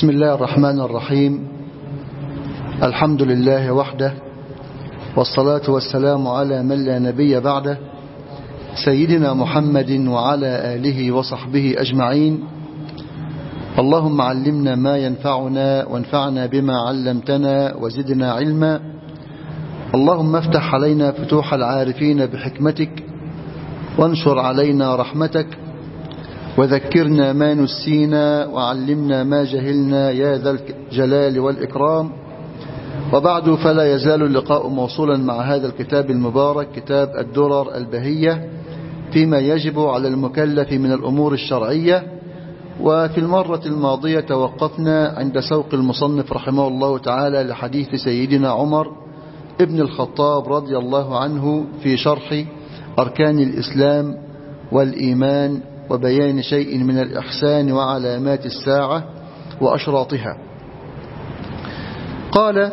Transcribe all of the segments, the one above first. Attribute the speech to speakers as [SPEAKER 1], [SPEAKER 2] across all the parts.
[SPEAKER 1] بسم الله الرحمن الرحيم الحمد لله وحده والصلاة والسلام على من لا نبي بعده سيدنا محمد وعلى آله وصحبه أجمعين اللهم علمنا ما ينفعنا وانفعنا بما علمتنا وزدنا علما اللهم افتح علينا فتوح العارفين بحكمتك وانشر علينا رحمتك وذكرنا ما نسينا وعلمنا ما جهلنا يا ذا الجلال والإكرام وبعد فلا يزال اللقاء موصولا مع هذا الكتاب المبارك كتاب الدرر البهية فيما يجب على المكلف من الأمور الشرعية وفي المرة الماضية توقفنا عند سوق المصنف رحمه الله تعالى لحديث سيدنا عمر ابن الخطاب رضي الله عنه في شرح أركان الإسلام والإيمان وبيان شيء من الإحسان وعلامات الساعة وأشراطها قال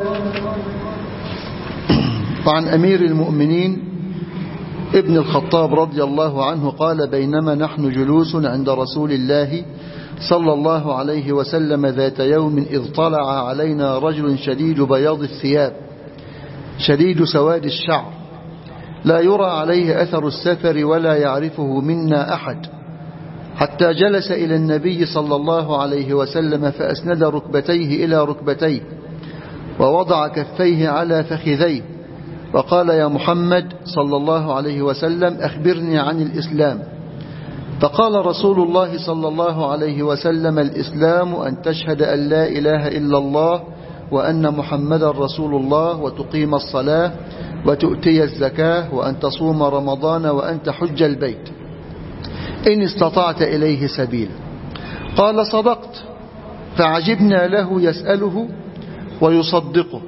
[SPEAKER 1] وعن أمير المؤمنين ابن الخطاب رضي الله عنه قال بينما نحن جلوس عند رسول الله صلى الله عليه وسلم ذات يوم إذ طلع علينا رجل شديد بياض الثياب شديد سواد الشعر لا يرى عليه أثر السفر ولا يعرفه منا أحد حتى جلس إلى النبي صلى الله عليه وسلم فأسند ركبتيه إلى ركبتيه ووضع كفيه على فخذيه وقال يا محمد صلى الله عليه وسلم أخبرني عن الإسلام فقال رسول الله صلى الله عليه وسلم الإسلام أن تشهد أن لا إله إلا الله وأن محمد رسول الله وتقيم الصلاة وتؤتي الزكاة وأن تصوم رمضان وأن تحج البيت إن استطعت إليه سبيلا قال صدقت فعجبنا له يسأله ويصدقه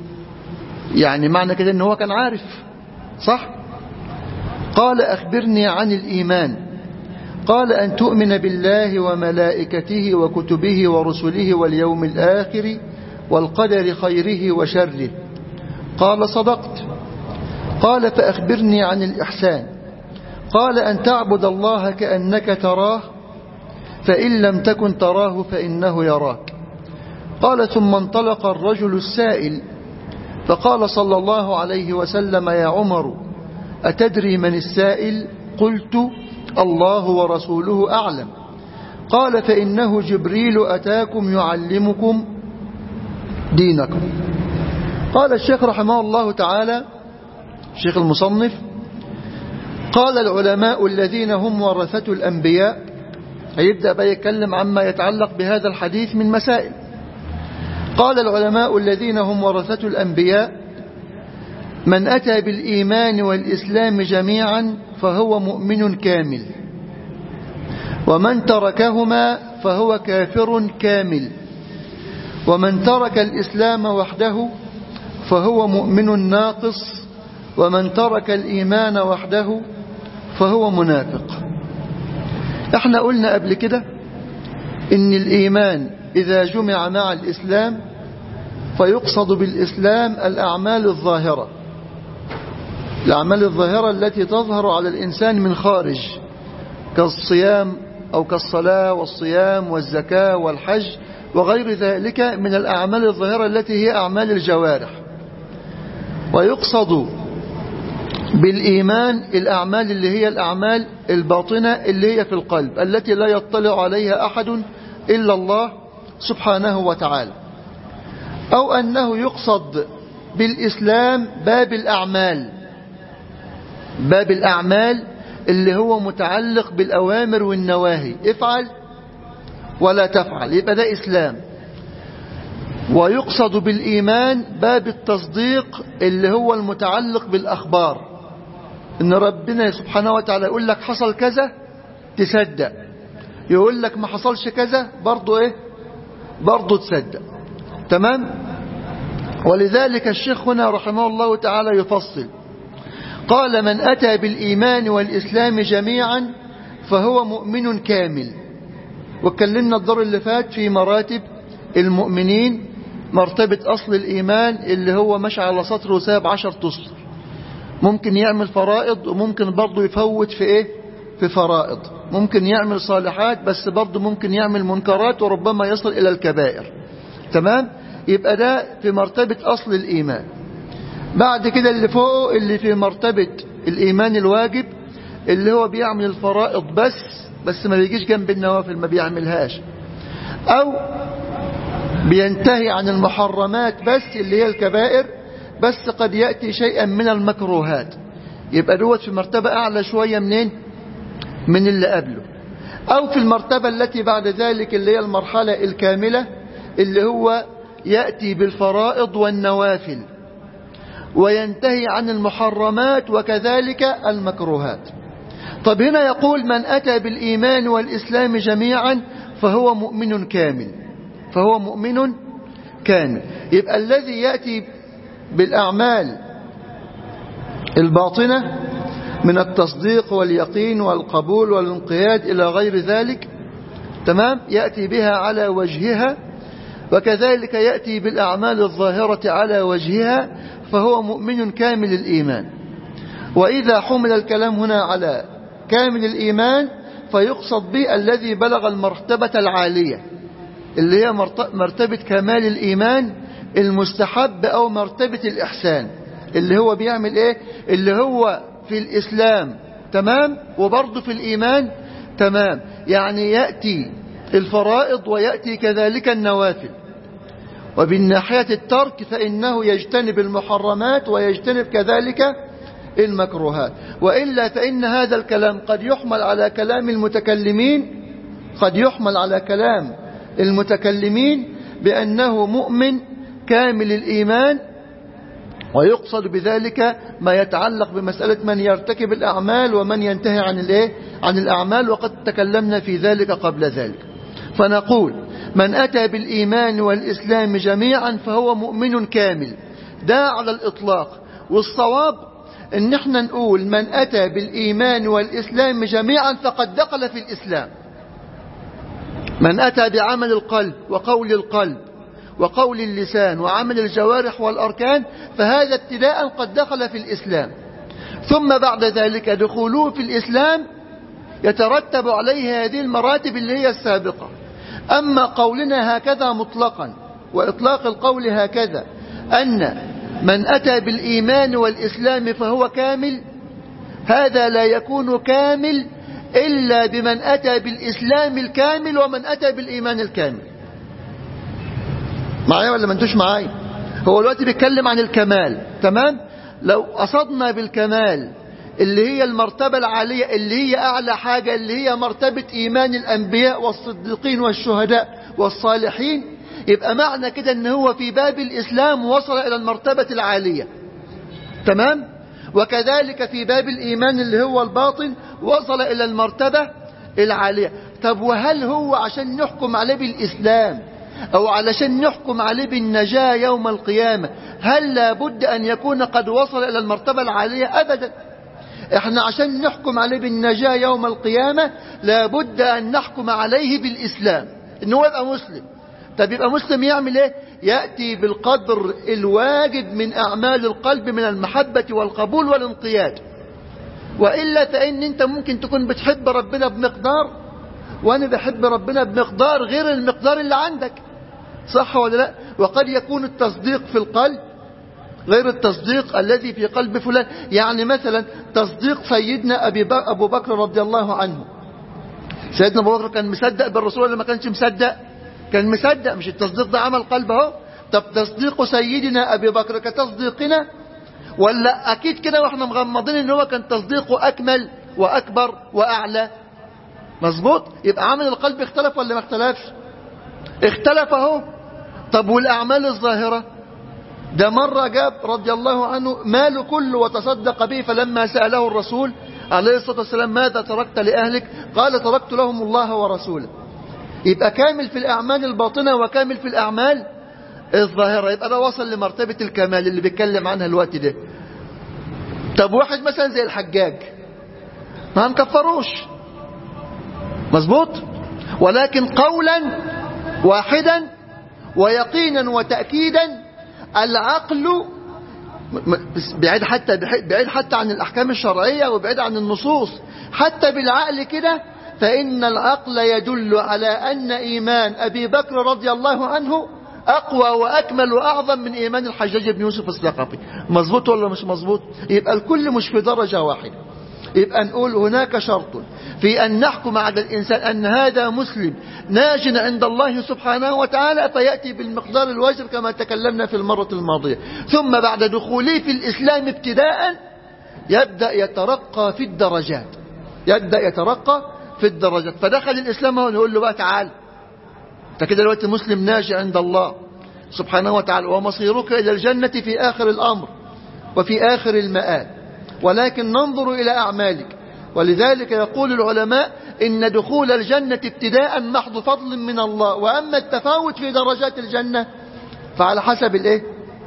[SPEAKER 1] يعني معنى كده أنه هو كان عارف صح قال أخبرني عن الإيمان قال أن تؤمن بالله وملائكته وكتبه ورسله واليوم الآخر والقدر خيره وشره قال صدقت قال فأخبرني عن الإحسان قال أن تعبد الله كأنك تراه فإن لم تكن تراه فإنه يراك قال ثم انطلق الرجل السائل فقال صلى الله عليه وسلم يا عمر أتدري من السائل قلت الله ورسوله أعلم قال فإنه جبريل أتاكم يعلمكم دينكم قال الشيخ رحمه الله تعالى الشيخ المصنف قال العلماء الذين هم ورثة الأنبياء هيبدأ بقى يتكلم عما يتعلق بهذا الحديث من مسائل قال العلماء الذين هم ورثة الأنبياء من أتى بالإيمان والإسلام جميعا فهو مؤمن كامل ومن تركهما فهو كافر كامل ومن ترك الإسلام وحده فهو مؤمن ناقص ومن ترك الإيمان وحده فهو منافق احنا قلنا قبل كده ان الإيمان إذا جمع مع الإسلام فيقصد بالإسلام الأعمال الظاهرة الأعمال الظاهرة التي تظهر على الإنسان من خارج كالصيام أو كالصلاة والصيام والزكاة والحج وغير ذلك من الأعمال الظاهرة التي هي أعمال الجوارح ويقصد بالإيمان الأعمال اللي هي الأعمال الباطنة اللي هي في القلب التي لا يطلع عليها أحد إلا الله سبحانه وتعالى أو أنه يقصد بالإسلام باب الأعمال باب الأعمال اللي هو متعلق بالأوامر والنواهي افعل ولا تفعل يبقى ده إسلام ويقصد بالإيمان باب التصديق اللي هو المتعلق بالأخبار إن ربنا سبحانه وتعالى يقول لك حصل كذا تصدق يقول لك ما حصلش كذا برضو إيه برضو تصدق تمام ولذلك الشيخ هنا رحمه الله تعالى يفصل قال من أتى بالإيمان والإسلام جميعا فهو مؤمن كامل واتكلمنا الدور اللي فات في مراتب المؤمنين مرتبة أصل الإيمان اللي هو مشى على سطر وساب عشر تسطر ممكن يعمل فرائض وممكن برضه يفوت في إيه في في فرائض ممكن يعمل صالحات بس برضه ممكن يعمل منكرات وربما يصل إلى الكبائر تمام يبقى ده في مرتبة أصل الإيمان بعد كده اللي فوقه اللي في مرتبة الإيمان الواجب اللي هو بيعمل الفرائض بس بس ما بيجيش جنب النوافل ما بيعملهاش أو بينتهي عن المحرمات بس اللي هي الكبائر بس قد يأتي شيئا من المكروهات يبقى دوت في مرتبة أعلى شوية منين من اللي قبله أو في المرتبة التي بعد ذلك اللي هي المرحلة الكاملة اللي هو يأتي بالفرائض والنوافل وينتهي عن المحرمات وكذلك المكروهات طب هنا يقول من أتى بالإيمان والإسلام جميعا فهو مؤمن كامل فهو مؤمن كامل يبقى الذي يأتي بالأعمال الباطنة من التصديق واليقين والقبول والانقياد إلى غير ذلك تمام يأتي بها على وجهها وكذلك يأتي بالأعمال الظاهرة على وجهها فهو مؤمن كامل الإيمان وإذا حمل الكلام هنا على كامل الإيمان فيقصد به الذي بلغ المرتبة العالية اللي هي مرتبة كمال الإيمان المستحب أو مرتبة الإحسان اللي هو بيعمل إيه اللي هو في الإسلام تمام وبرضه في الإيمان تمام يعني يأتي الفرائض ويأتي كذلك النوافل وبالناحية الترك فإنه يجتنب المحرمات ويجتنب كذلك المكروهات وإلا فإن هذا الكلام قد يحمل على كلام المتكلمين قد يحمل على كلام المتكلمين بأنه مؤمن كامل الإيمان ويقصد بذلك ما يتعلق بمسألة من يرتكب الأعمال ومن ينتهي عن الايه عن الأعمال وقد تكلمنا في ذلك قبل ذلك فنقول من أتى بالإيمان والإسلام جميعا فهو مؤمن كامل ده على الإطلاق والصواب ان احنا نقول من أتى بالإيمان والإسلام جميعا فقد دخل في الإسلام من أتى بعمل القلب وقول القلب وقول اللسان وعمل الجوارح والأركان فهذا ابتداء قد دخل في الإسلام ثم بعد ذلك دخوله في الإسلام يترتب عليه هذه المراتب اللي هي السابقة أما قولنا هكذا مطلقا وإطلاق القول هكذا أن من أتى بالإيمان والإسلام فهو كامل هذا لا يكون كامل إلا بمن أتى بالإسلام الكامل ومن أتى بالإيمان الكامل معايا ولا ما انتوش معايا هو دلوقتي بيتكلم عن الكمال تمام لو قصدنا بالكمال اللي هي المرتبة العالية اللي هي أعلى حاجة اللي هي مرتبة إيمان الأنبياء والصديقين والشهداء والصالحين يبقى معنى كده ان هو في باب الإسلام وصل إلى المرتبة العالية تمام وكذلك في باب الإيمان اللي هو الباطن وصل إلى المرتبة العالية طب وهل هو عشان نحكم عليه بالإسلام أو علشان نحكم عليه بالنجاة يوم القيامة هل لابد أن يكون قد وصل إلى المرتبة العالية أبدا احنا عشان نحكم عليه بالنجاة يوم القيامة لابد أن نحكم عليه بالإسلام إنه يبقى مسلم طب يبقى مسلم يعمل ايه يأتي بالقدر الواجب من أعمال القلب من المحبة والقبول والانقياد وإلا فإن أنت ممكن تكون بتحب ربنا بمقدار وأنا بحب ربنا بمقدار غير المقدار اللي عندك صح ولا لا وقد يكون التصديق في القلب غير التصديق الذي في قلب فلان يعني مثلا تصديق سيدنا أبي أبو بكر رضي الله عنه سيدنا أبو بكر كان مصدق بالرسول ولا ما كانش مصدق كان مصدق مش التصديق ده عمل قلب اهو طب تصديق سيدنا أبي بكر كتصديقنا ولا أكيد كده واحنا مغمضين ان هو كان تصديقه أكمل وأكبر وأعلى مظبوط يبقى عمل القلب اختلف ولا ما اختلفش اختلف اهو طب والأعمال الظاهرة ده مرة جاب رضي الله عنه ماله كله وتصدق به فلما سأله الرسول عليه الصلاة والسلام ماذا تركت لأهلك قال تركت لهم الله ورسوله يبقى كامل في الأعمال الباطنة وكامل في الأعمال الظاهرة يبقى ده وصل لمرتبة الكمال اللي بيتكلم عنها الوقت ده طب واحد مثلا زي الحجاج ما هنكفروش مظبوط ولكن قولا واحدا ويقينا وتأكيدا العقل بعيد حتى بعيد حتى عن الأحكام الشرعية وبعيد عن النصوص حتى بالعقل كده فإن العقل يدل على أن إيمان أبي بكر رضي الله عنه أقوى وأكمل وأعظم من إيمان الحجاج بن يوسف الثقفي مظبوط ولا مش مظبوط يبقى الكل مش في درجة واحدة يبقى نقول هناك شرط في أن نحكم على الإنسان أن هذا مسلم ناج عند الله سبحانه وتعالى فيأتي بالمقدار الواجب كما تكلمنا في المرة الماضية ثم بعد دخوله في الإسلام ابتداء يبدأ يترقى في الدرجات يبدأ يترقى في الدرجات فدخل الإسلام هو نقول له بقى تعال انت كده دلوقتي مسلم ناجي عند الله سبحانه وتعالى ومصيرك إلى الجنة في آخر الأمر وفي آخر المآل ولكن ننظر إلى أعمالك ولذلك يقول العلماء إن دخول الجنة ابتداء محض فضل من الله وأما التفاوت في درجات الجنة فعلى حسب الإيه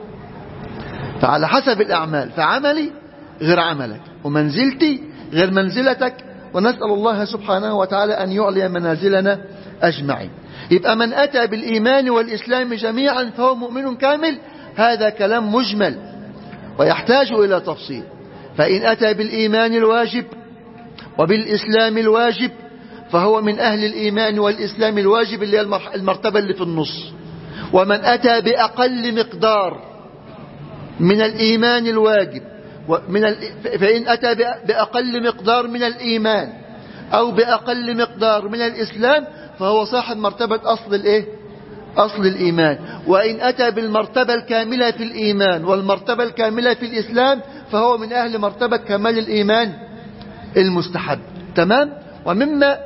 [SPEAKER 1] فعلى حسب الأعمال فعملي غير عملك ومنزلتي غير منزلتك ونسأل الله سبحانه وتعالى أن يعلي منازلنا أجمعين يبقى من أتى بالإيمان والإسلام جميعا فهو مؤمن كامل هذا كلام مجمل ويحتاج إلى تفصيل فإن أتى بالإيمان الواجب وبالإسلام الواجب فهو من أهل الإيمان والإسلام الواجب اللي هي المرتبة اللي في النص ومن أتى بأقل مقدار من الإيمان الواجب ومن ال... فإن أتى بأقل مقدار من الإيمان أو بأقل مقدار من الإسلام فهو صاحب مرتبة أصل الإيه؟ أصل الإيمان وإن أتى بالمرتبة الكاملة في الإيمان والمرتبة الكاملة في الإسلام فهو من أهل مرتبة كمال الإيمان المستحب تمام ومما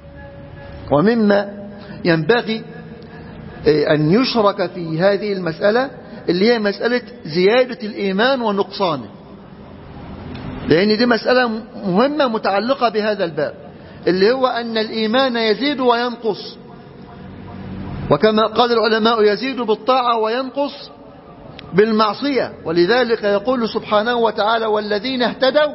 [SPEAKER 1] ومما ينبغي أن يشرك في هذه المسألة اللي هي مسألة زيادة الإيمان ونقصانه لأن دي مسألة مهمة متعلقة بهذا الباب اللي هو أن الإيمان يزيد وينقص وكما قال العلماء يزيد بالطاعة وينقص بالمعصية ولذلك يقول سبحانه وتعالى والذين اهتدوا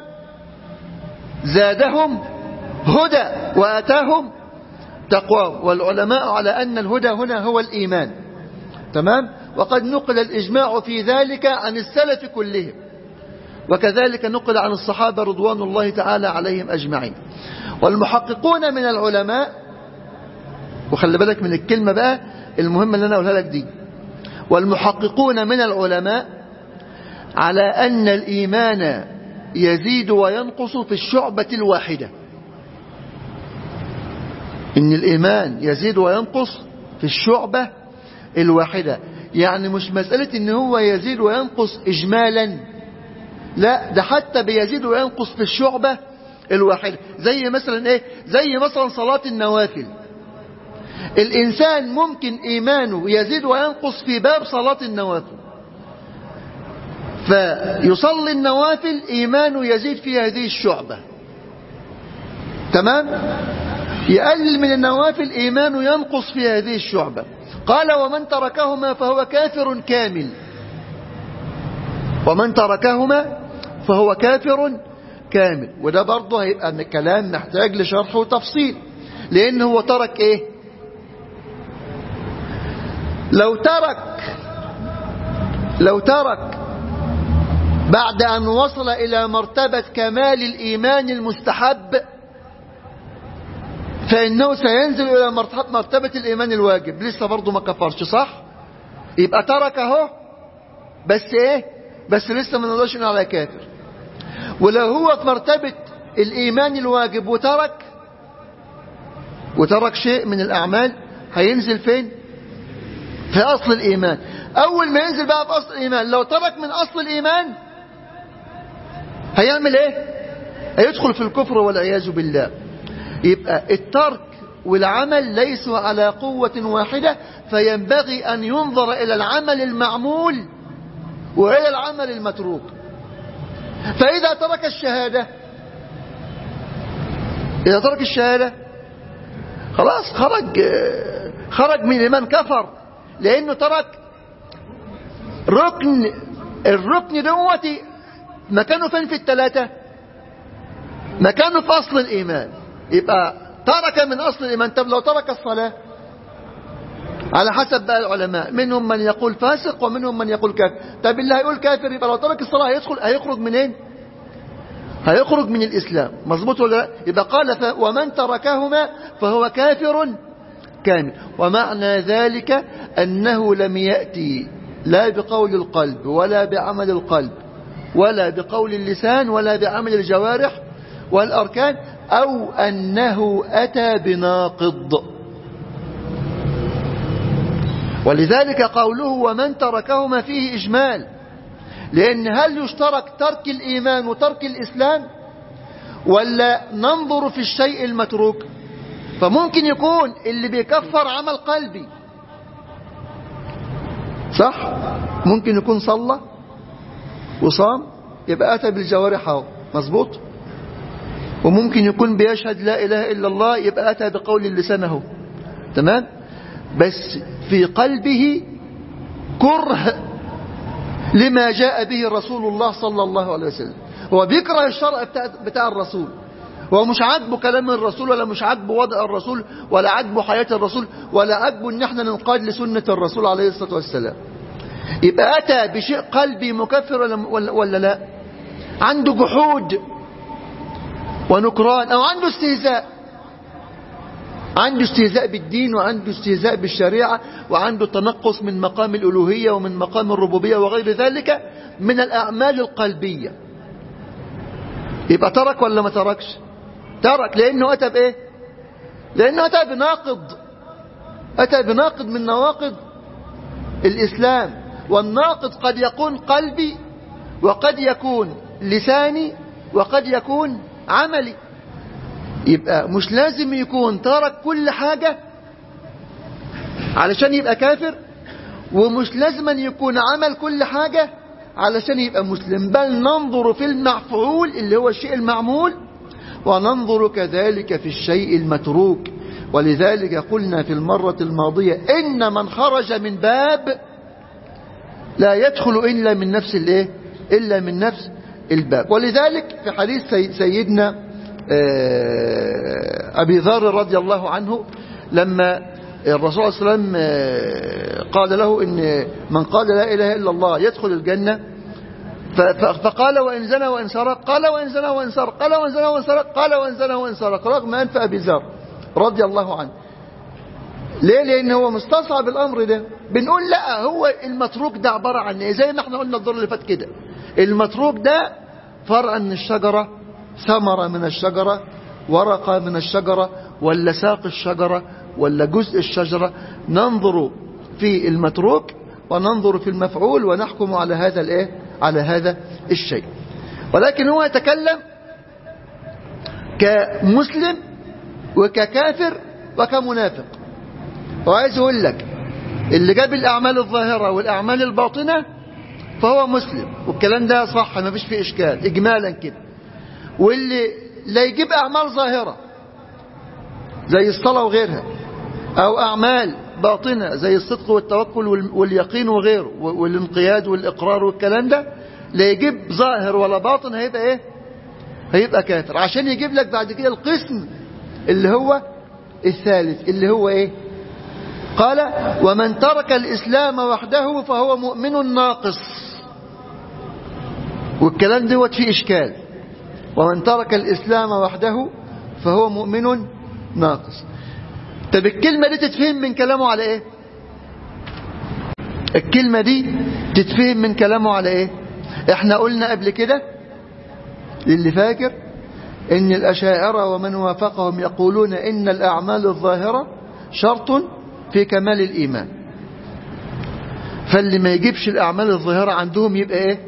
[SPEAKER 1] زادهم هدى وآتاهم تقوى والعلماء على أن الهدى هنا هو الإيمان تمام وقد نقل الإجماع في ذلك عن السلف كلهم وكذلك نقل عن الصحابة رضوان الله تعالى عليهم أجمعين والمحققون من العلماء وخلي بالك من الكلمة بقى المهمة اللي أنا أقولها لك دي والمحققون من العلماء على أن الإيمان يزيد وينقص في الشعبة الواحدة إن الإيمان يزيد وينقص في الشعبة الواحدة يعني مش مسألة إن هو يزيد وينقص إجمالا لا ده حتى بيزيد وينقص في الشعبة الواحدة زي مثلا إيه زي مثلا صلاة النوافل الإنسان ممكن إيمانه يزيد وينقص في باب صلاة النوافل فيصلي النوافل إيمانه يزيد في هذه الشعبة تمام يقلل من النوافل إيمانه ينقص في هذه الشعبة قال ومن تركهما فهو كافر كامل ومن تركهما فهو كافر كامل وده برضه هيبقى كلام محتاج لشرح وتفصيل لأن هو ترك إيه لو ترك لو ترك بعد أن وصل إلى مرتبة كمال الإيمان المستحب فإنه سينزل إلى مرتبة الإيمان الواجب لسه برضه ما كفرش صح يبقى ترك اهو بس إيه بس لسه ما نقدرش على كافر ولو هو في مرتبة الإيمان الواجب وترك وترك شيء من الأعمال هينزل فين في أصل الإيمان أول ما ينزل بقى في أصل الإيمان لو ترك من أصل الإيمان هيعمل إيه هيدخل في الكفر والعياذ بالله يبقى الترك والعمل ليسوا على قوة واحدة فينبغي أن ينظر إلى العمل المعمول وإلى العمل المتروك فإذا ترك الشهادة إذا ترك الشهادة خلاص خرج خرج من الإيمان كفر لأنه ترك ركن الركن دوتي مكانه فين في الثلاثة مكانه في أصل الإيمان يبقى ترك من أصل الإيمان طب لو ترك الصلاة على حسب بقى العلماء منهم من يقول فاسق ومنهم من يقول كافر طب اللي هيقول كافر يبقى لو ترك الصلاة هيدخل هيخرج منين هيخرج من الإسلام مظبوط ولا لا يبقى قال ف... ومن تركهما فهو كافر كامل ومعنى ذلك أنه لم يأتي لا بقول القلب ولا بعمل القلب ولا بقول اللسان ولا بعمل الجوارح والأركان أو أنه أتى بناقض ولذلك قوله ومن تركهما فيه إجمال لأن هل يشترك ترك الإيمان وترك الإسلام ولا ننظر في الشيء المتروك فممكن يكون اللي بيكفر عمل قلبي صح ممكن يكون صلى وصام يبقى أتى بالجوارح اهو مظبوط وممكن يكون بيشهد لا إله إلا الله يبقى أتى بقول اللسان اهو تمام بس في قلبه كره لما جاء به رسول الله صلى الله عليه وسلم هو بيكره الشرع بتاع, بتاع الرسول هو مش عاجبه كلام الرسول ولا مش عاجبه وضع الرسول ولا عاجبه حياة الرسول ولا عاجبه ان احنا ننقاد لسنة الرسول عليه الصلاة والسلام يبقى أتى بشيء قلبي مكفر ولا, ولا, ولا لا عنده جحود ونكران أو عنده استهزاء عنده استهزاء بالدين وعنده استهزاء بالشريعة وعنده تنقص من مقام الألوهية ومن مقام الربوبية وغير ذلك من الأعمال القلبية يبقى ترك ولا ما تركش ترك لأنه أتى بإيه لأنه أتى بناقض أتى بناقض من نواقض الإسلام والناقض قد يكون قلبي وقد يكون لساني وقد يكون عملي يبقى مش لازم يكون ترك كل حاجة علشان يبقى كافر ومش لازم أن يكون عمل كل حاجة علشان يبقى مسلم بل ننظر في المفعول اللي هو الشيء المعمول وننظر كذلك في الشيء المتروك ولذلك قلنا في المرة الماضية إن من خرج من باب لا يدخل إلا من نفس الإيه إلا من نفس الباب ولذلك في حديث سيدنا أبي ذر رضي الله عنه لما الرسول صلى الله عليه وسلم قال له إن من قال لا إله إلا الله يدخل الجنة فقال وإن زنى وإن سرق قال وإن زنى وإن سرق قال وإن زنى وإن سرق قال وإن زنى وإن سرق رغم أنف أبي ذر رضي الله عنه ليه لأن هو مستصعب الأمر ده بنقول لا هو المتروك ده عبارة عن إيه زي ما احنا قلنا الدور اللي فات كده المتروك ده فرع من الشجرة ثمرة من الشجرة ورقة من الشجرة ولا ساق الشجرة ولا جزء الشجرة ننظر في المتروك وننظر في المفعول ونحكم على هذا الايه على هذا الشيء ولكن هو يتكلم كمسلم وككافر وكمنافق وعايز يقول لك اللي جاب الأعمال الظاهرة والأعمال الباطنة فهو مسلم والكلام ده صح ما فيش فيه إشكال إجمالا كده واللي لا يجيب أعمال ظاهرة زي الصلاة وغيرها أو أعمال باطنة زي الصدق والتوكل واليقين وغيره والانقياد والإقرار والكلام ده لا يجيب ظاهر ولا باطن هيبقى إيه هيبقى كافر عشان يجيب لك بعد كده القسم اللي هو الثالث اللي هو إيه قال ومن ترك الإسلام وحده فهو مؤمن ناقص والكلام دوت فيه إشكال ومن ترك الإسلام وحده فهو مؤمن ناقص طب الكلمة دي تتفهم من كلامه على ايه الكلمة دي تتفهم من كلامه على ايه احنا قلنا قبل كده للي فاكر ان الاشاعرة ومن وافقهم يقولون ان الاعمال الظاهرة شرط في كمال الايمان فاللي ما يجيبش الاعمال الظاهرة عندهم يبقى ايه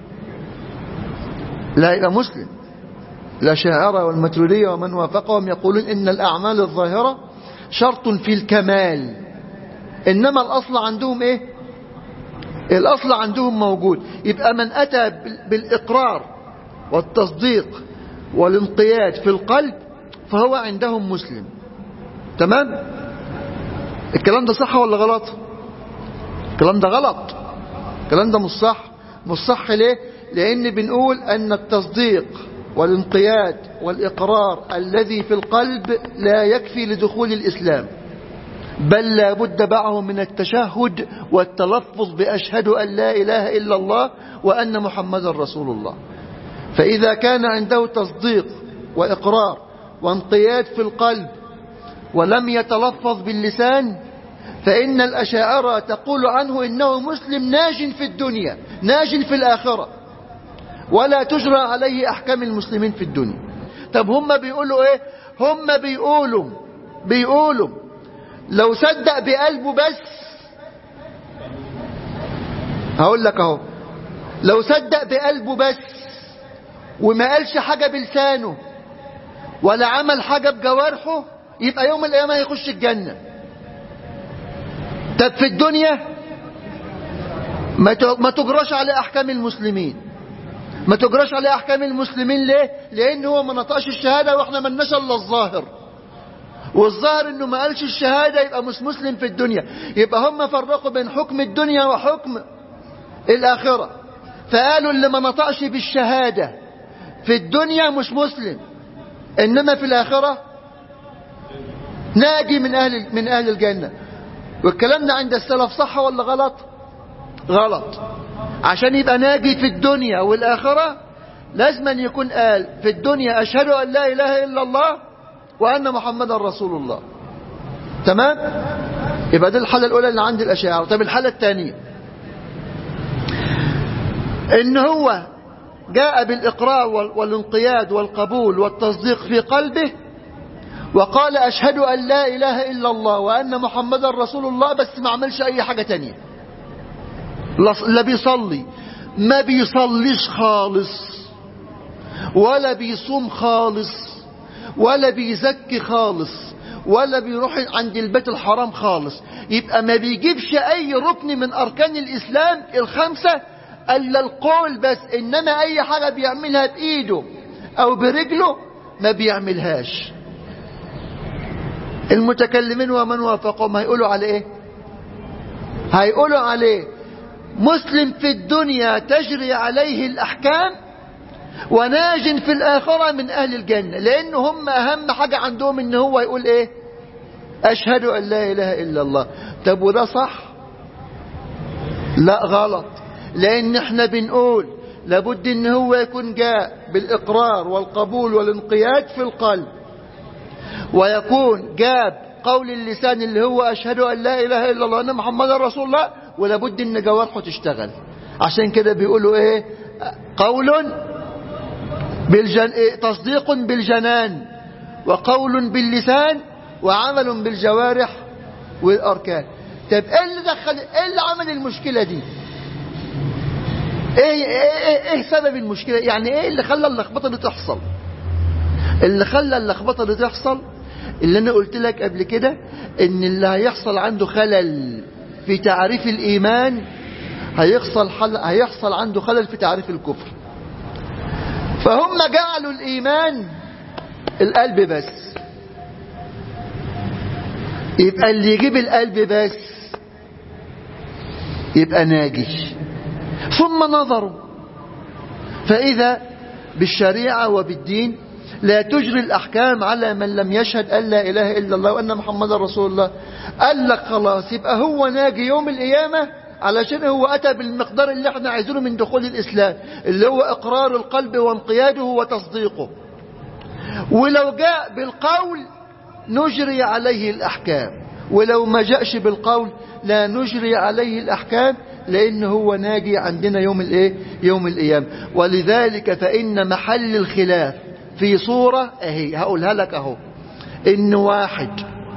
[SPEAKER 1] لا يبقى مسلم الأشاعرة والمترودية ومن وافقهم يقولون إن الأعمال الظاهرة شرط في الكمال إنما الأصل عندهم إيه الأصل عندهم موجود يبقى من أتى بالإقرار والتصديق والانقياد في القلب فهو عندهم مسلم تمام الكلام ده صح ولا غلط الكلام ده غلط الكلام ده مش صح مش صح ليه لأن بنقول أن التصديق والانقياد والإقرار الذي في القلب لا يكفي لدخول الإسلام بل لا بد معه من التشهد والتلفظ بأشهد أن لا إله إلا الله وأن محمد رسول الله فإذا كان عنده تصديق وإقرار وانقياد في القلب ولم يتلفظ باللسان فإن الأشاعرة تقول عنه إنه مسلم ناج في الدنيا ناج في الآخرة ولا تجرى عليه أحكام المسلمين في الدنيا طب هم بيقولوا إيه هم بيقولوا بيقولوا لو صدق بقلبه بس هقول لك اهو لو صدق بقلبه بس وما قالش حاجة بلسانه ولا عمل حاجة بجوارحه يبقى يوم القيامة هيخش الجنة طب في الدنيا ما تجراش على أحكام المسلمين ما تجراش على أحكام المسلمين ليه لأن هو ما نطقش الشهادة وإحنا ما لناش إلا الظاهر والظاهر انه ما قالش الشهادة يبقى مش مسلم في الدنيا يبقى هم فرقوا بين حكم الدنيا وحكم الآخرة فقالوا اللي ما نطقش بالشهادة في الدنيا مش مسلم إنما في الآخرة ناجي من أهل, من أهل الجنة والكلام ده عند السلف صح ولا غلط غلط عشان يبقى ناجي في الدنيا والآخرة لازم أن يكون قال في الدنيا أشهد أن لا إله إلا الله وأن محمدا رسول الله تمام يبقى دي الحالة الأولى اللي عند الأشاعرة طب الحالة الثانية إن هو جاء بالإقرار والانقياد والقبول والتصديق في قلبه وقال أشهد أن لا إله إلا الله وأن محمدا رسول الله بس ما عملش أي حاجة تانية لا بيصلي ما بيصليش خالص ولا بيصوم خالص ولا بيزكي خالص ولا بيروح عند البيت الحرام خالص يبقى ما بيجيبش أي ركن من أركان الإسلام الخمسة إلا القول بس إنما أي حاجة بيعملها بإيده أو برجله ما بيعملهاش المتكلمين ومن وافقهم هيقولوا على إيه هيقولوا عليه مسلم في الدنيا تجري عليه الأحكام وناج في الآخرة من أهل الجنة لأن هم أهم حاجة عندهم إن هو يقول إيه أشهد أن لا إله إلا الله طب وده صح لا غلط لأن احنا بنقول لابد إن هو يكون جاء بالإقرار والقبول والانقياد في القلب ويكون جاب قول اللسان اللي هو أشهد أن لا إله إلا الله أن محمد رسول الله ولابد إن جوارحه تشتغل عشان كده بيقولوا إيه قول بالجن... إيه؟ تصديق بالجنان وقول باللسان وعمل بالجوارح والأركان طب ايه اللي دخل ايه اللي عمل المشكلة دي ايه, إيه, إيه, إيه سبب المشكلة يعني ايه اللي خلى اللخبطة دي تحصل اللي خلى اللخبطة دي تحصل اللي انا قلت لك قبل كده ان اللي هيحصل عنده خلل في تعريف الايمان هيحصل حل... هيحصل عنده خلل في تعريف الكفر فهم جعلوا الايمان القلب بس يبقى اللي يجيب القلب بس يبقى ناجي ثم نظروا فإذا بالشريعة وبالدين لا تجري الأحكام على من لم يشهد أن لا إله إلا الله وأن محمد رسول الله قال لك خلاص يبقى هو ناجي يوم القيامة علشان هو أتى بالمقدار اللي احنا عايزينه من دخول الإسلام اللي هو إقرار القلب وانقياده وتصديقه ولو جاء بالقول نجري عليه الأحكام ولو ما جاءش بالقول لا نجري عليه الأحكام لأن هو ناجي عندنا يوم الإيه؟ يوم القيامة ولذلك فإن محل الخلاف في صورة أهي هقولها لك أهو إن واحد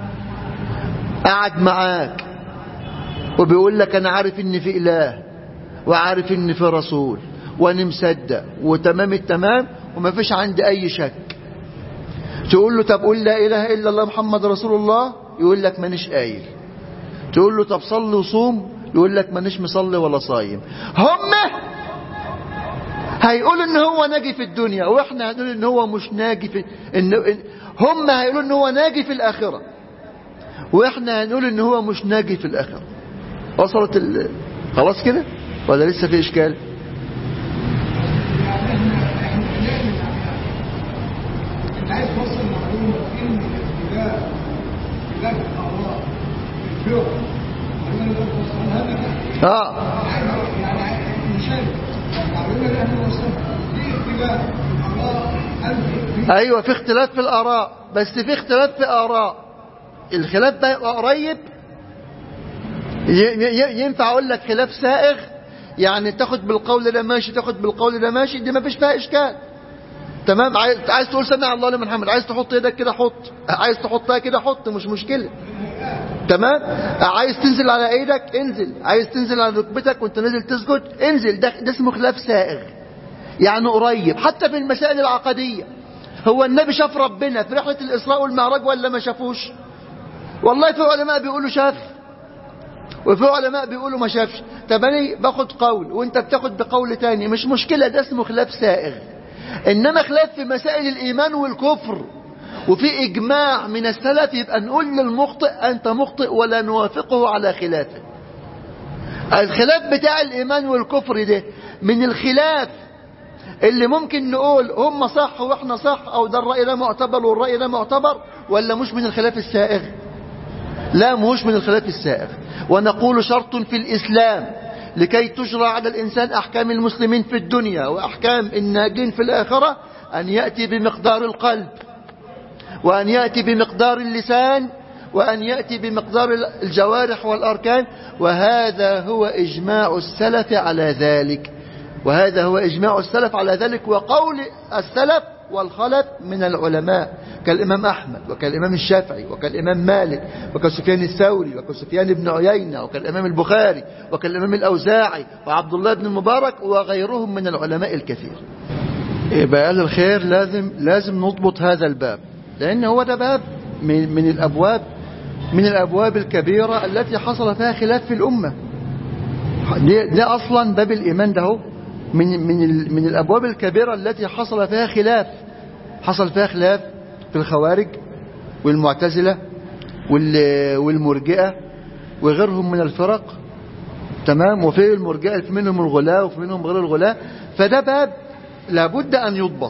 [SPEAKER 1] قعد معاك وبيقول لك أنا عارف إن في إله وعارف إن في رسول وأنا مصدق وتمام التمام وما فيش عندي أي شك تقول له طب قول لا إله إلا الله محمد رسول الله يقول لك مانيش قايل تقول له طب صلي وصوم يقول لك مانيش مصلي ولا صايم هم هيقولوا ان هو ناجي في الدنيا واحنا هنقول ان هو مش ناجي في إن هم هيقولوا ان هو ناجي في الاخره واحنا هنقول ان هو مش ناجي في الاخره وصلت ال... خلاص كده ولا لسه في اشكال
[SPEAKER 2] عايز توصل معلومه ان الاختلاف اختلاف الاراء
[SPEAKER 1] ايوه في اختلاف في الاراء بس في اختلاف في اراء الخلاف ده يبقى قريب ينفع اقول لك خلاف سائغ يعني تاخد بالقول ده ماشي تاخد بالقول ده ماشي دي ما فيش فيها اشكال تمام عايز عايز تقول سمع الله لمن حمد عايز تحط ايدك كده حط عايز تحطها كده حط مش مشكله تمام عايز تنزل على ايدك انزل عايز تنزل على ركبتك وانت نازل تسجد انزل ده, ده اسمه خلاف سائغ يعني قريب حتى في المسائل العقديه هو النبي شاف ربنا في رحله الاسراء والمعراج ولا ما شافوش والله في علماء بيقولوا شاف وفي علماء بيقولوا ما شافش طب انا باخد قول وانت بتاخد بقول تاني مش مشكله ده اسمه خلاف سائغ انما خلاف في مسائل الايمان والكفر وفي اجماع من السلف يبقى نقول للمخطئ انت مخطئ ولا نوافقه على خلافه الخلاف بتاع الايمان والكفر ده من الخلاف اللي ممكن نقول هم صح واحنا صح او ده الرأي ده معتبر والرأي ده معتبر ولا مش من الخلاف السائغ لا مش من الخلاف السائغ ونقول شرط في الإسلام لكي تجرى على الإنسان أحكام المسلمين في الدنيا وأحكام الناجين في الآخرة أن يأتي بمقدار القلب وأن يأتي بمقدار اللسان وأن يأتي بمقدار الجوارح والأركان وهذا هو إجماع السلف على ذلك وهذا هو إجماع السلف على ذلك وقول السلف والخلف من العلماء كالإمام أحمد وكالإمام الشافعي وكالإمام مالك وكسفيان الثوري وكسفيان بن عيينة وكالإمام البخاري وكالإمام الأوزاعي وعبد الله بن المبارك وغيرهم من العلماء الكثير يبقى أهل الخير لازم لازم نضبط هذا الباب لأن هو ده باب من, من الأبواب من الأبواب الكبيرة التي حصل فيها خلاف في الأمة ده أصلا باب الإيمان ده هو من من من الابواب الكبيره التي حصل فيها خلاف حصل فيها خلاف في الخوارج والمعتزله والمرجئه وغيرهم من الفرق تمام وفي المرجئه في منهم الغلاة وفي منهم غير الغلاة فده باب لابد ان يضبط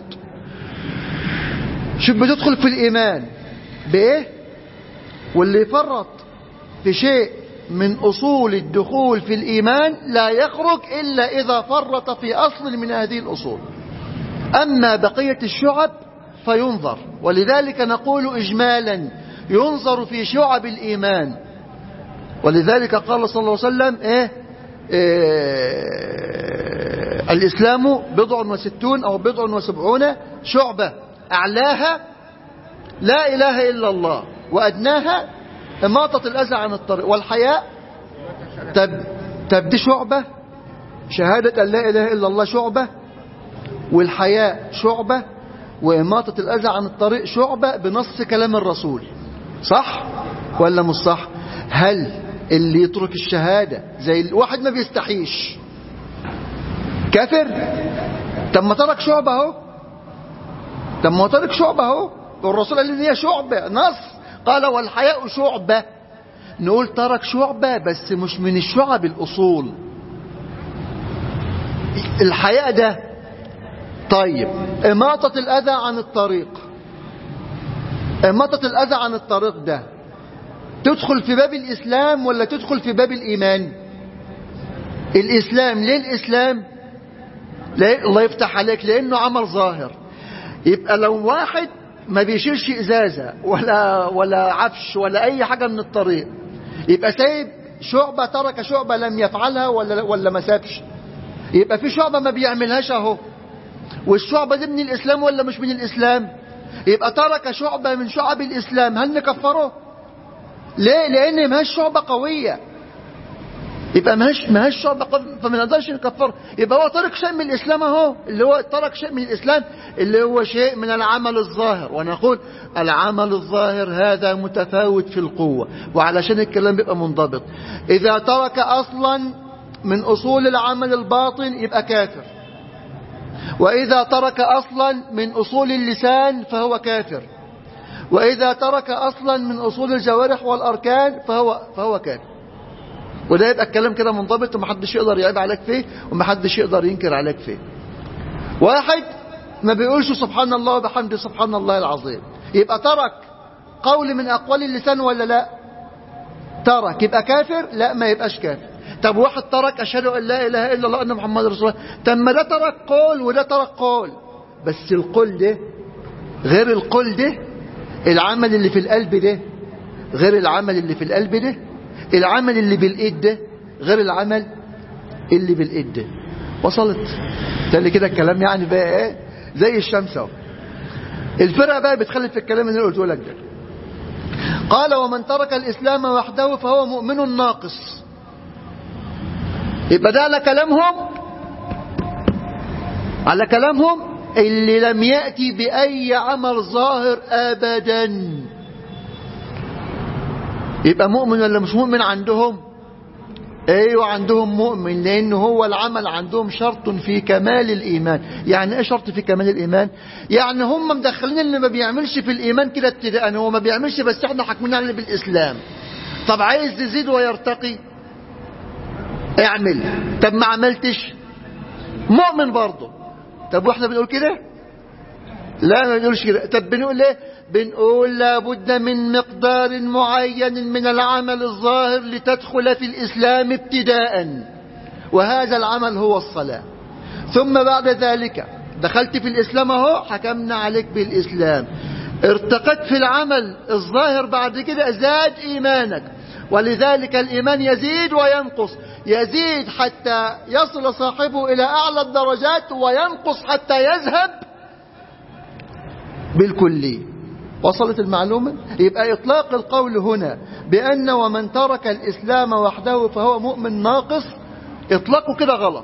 [SPEAKER 1] شوف بتدخل في الايمان بايه واللي يفرط في شيء من أصول الدخول في الإيمان لا يخرج إلا إذا فرط في أصل من هذه الأصول أما بقية الشعب فينظر ولذلك نقول إجمالا ينظر في شعب الإيمان ولذلك قال صلى الله عليه وسلم إيه, إيه الإسلام بضع وستون أو بضع وسبعون شعبة أعلاها لا إله إلا الله وأدناها إماطة الأذى عن الطريق والحياء طب طب دي شعبة شهادة أن لا إله إلا الله شعبة والحياء شعبة وإماطة الأذى عن الطريق شعبة بنص كلام الرسول صح ولا مش صح هل اللي يترك الشهادة زي الواحد ما بيستحيش كافر طب ما ترك شعبة اهو طب ما ترك شعبة اهو والرسول قال ان هي شعبة نص قال والحياء شعبة نقول ترك شعبة بس مش من الشعب الأصول الحياء ده طيب إماطة الأذى عن الطريق إماطة الأذى عن الطريق ده تدخل في باب الإسلام ولا تدخل في باب الإيمان الإسلام ليه الإسلام ليه الله يفتح عليك لأنه عمل ظاهر يبقى لو واحد ما بيشيلش ازازه ولا ولا عفش ولا اي حاجه من الطريق يبقى سايب شعبه ترك شعبه لم يفعلها ولا ولا ما سابش يبقى في شعبه ما بيعملهاش اهو والشعبه دي من الاسلام ولا مش من الاسلام يبقى ترك شعبه من شعب الاسلام هل نكفره ليه لان ما هيش شعبه قويه يبقى ما هيش ما هيش شعبه قويه فما نقدرش نكفره يبقى هو ترك شيء من الاسلام اهو اللي هو ترك شيء من الاسلام اللي هو شيء من العمل الظاهر ونقول العمل الظاهر هذا متفاوت في القوه وعلشان الكلام بيبقى منضبط اذا ترك اصلا من اصول العمل الباطن يبقى كافر واذا ترك اصلا من اصول اللسان فهو كافر واذا ترك اصلا من اصول الجوارح والاركان فهو فهو كافر وده يبقى الكلام كده منضبط ومحدش يقدر يعيب عليك فيه ومحدش يقدر ينكر عليك فيه واحد ما بيقولش سبحان الله وبحمده سبحان الله العظيم يبقى ترك قول من أقوال اللسان ولا لا ترك يبقى كافر لا ما يبقاش كافر طب واحد ترك أشهد أن لا إله إلا الله أن محمد رسول الله طب ما ده ترك قول وده ترك قول بس القول ده غير القول ده العمل اللي في القلب ده غير العمل اللي في القلب ده العمل اللي بالايد ده غير العمل اللي بالايد ده وصلت تالي كده الكلام يعني بقى ايه زي الشمس اهو الفرقه بقى بتخلف في الكلام اللي قلته لك ده قال ومن ترك الاسلام وحده فهو مؤمن ناقص يبقى ده على كلامهم على كلامهم اللي لم يأتي بأي عمل ظاهر أبدا يبقى مؤمن ولا مش مؤمن عندهم ايوه عندهم مؤمن لان هو العمل عندهم شرط في كمال الايمان يعني ايه شرط في كمال الايمان يعني هم مدخلين اللي ما بيعملش في الايمان كده ابتداء هو ما بيعملش بس احنا حاكمين عليه بالاسلام طب عايز يزيد ويرتقي اعمل طب ما عملتش مؤمن برضه طب واحنا بنقول كده لا ما بنقولش كده طب بنقول ايه بنقول لابد من مقدار معين من العمل الظاهر لتدخل في الإسلام ابتداء وهذا العمل هو الصلاة ثم بعد ذلك دخلت في الإسلام اهو حكمنا عليك بالإسلام ارتقت في العمل الظاهر بعد كده زاد إيمانك ولذلك الإيمان يزيد وينقص يزيد حتى يصل صاحبه إلى أعلى الدرجات وينقص حتى يذهب بالكلي وصلت المعلومة يبقى إطلاق القول هنا بأن ومن ترك الإسلام وحده فهو مؤمن ناقص إطلاقه كده غلط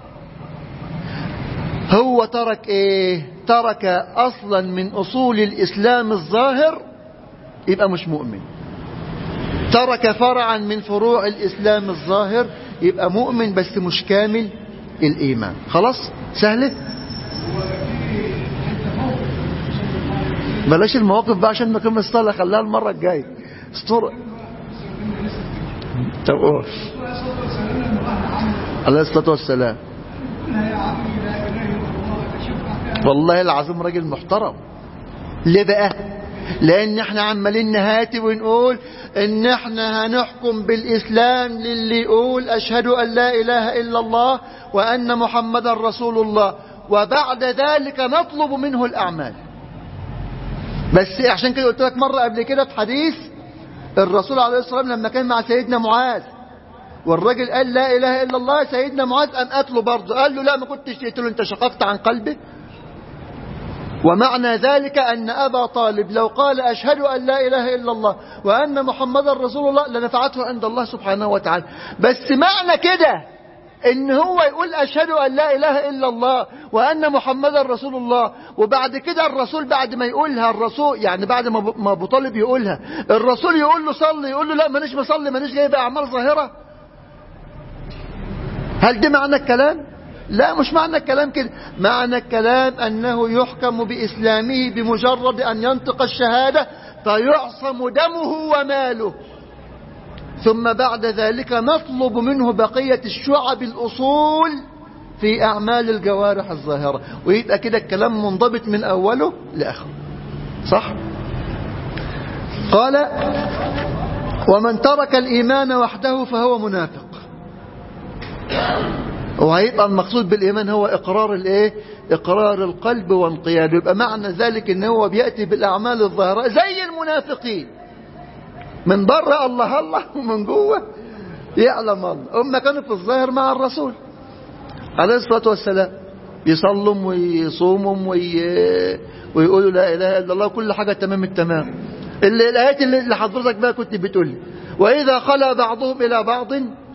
[SPEAKER 1] هو ترك إيه ترك أصلا من أصول الإسلام الظاهر يبقى مش مؤمن ترك فرعا من فروع الإسلام الظاهر يبقى مؤمن بس مش كامل الإيمان خلاص سهلة بلاش المواقف بقى عشان نكمل الصلاة خليها المرة الجاية استر طب قول عليه الصلاة والسلام والله العظيم راجل محترم ليه بقى لان احنا عمالين نهاتي ونقول ان احنا هنحكم بالاسلام للي يقول اشهد ان لا اله الا الله وان محمدا رسول الله وبعد ذلك نطلب منه الاعمال بس عشان كده قلت لك مرة قبل كده في حديث الرسول عليه الصلاة والسلام لما كان مع سيدنا معاذ والراجل قال لا إله إلا الله سيدنا معاذ قام قتله برضه قال له لا ما كنتش تقتله أنت شققت عن قلبه ومعنى ذلك أن أبا طالب لو قال أشهد أن لا إله إلا الله وأن محمدا رسول الله لنفعته عند الله سبحانه وتعالى بس معنى كده ان هو يقول اشهد ان لا اله الا الله وان محمدا رسول الله وبعد كده الرسول بعد ما يقولها الرسول يعني بعد ما ابو طالب يقولها الرسول يقول له صلي يقول له لا مانيش بصلي مانيش جايب اعمال ظاهره هل ده معنى الكلام لا مش معنى الكلام كده معنى الكلام انه يحكم باسلامه بمجرد ان ينطق الشهاده فيعصم دمه وماله ثم بعد ذلك نطلب منه بقية الشعب الأصول في أعمال الجوارح الظاهرة ويبقى كده الكلام منضبط من أوله لآخره صح قال ومن ترك الإيمان وحده فهو منافق وهيبقى المقصود بالإيمان هو إقرار الإيه إقرار القلب وانقياده يبقى معنى ذلك إن هو بيأتي بالأعمال الظاهرة زي المنافقين من بره الله الله ومن جوه يعلم الله هم كانوا في الظاهر مع الرسول عليه الصلاة والسلام يصلوا ويصوموا وي... ويقولوا لا إله إلا الله كل حاجة تمام التمام اللي الآيات اللي حضرتك بقى كنت بتقول لي وإذا خلا بعضهم إلى بعض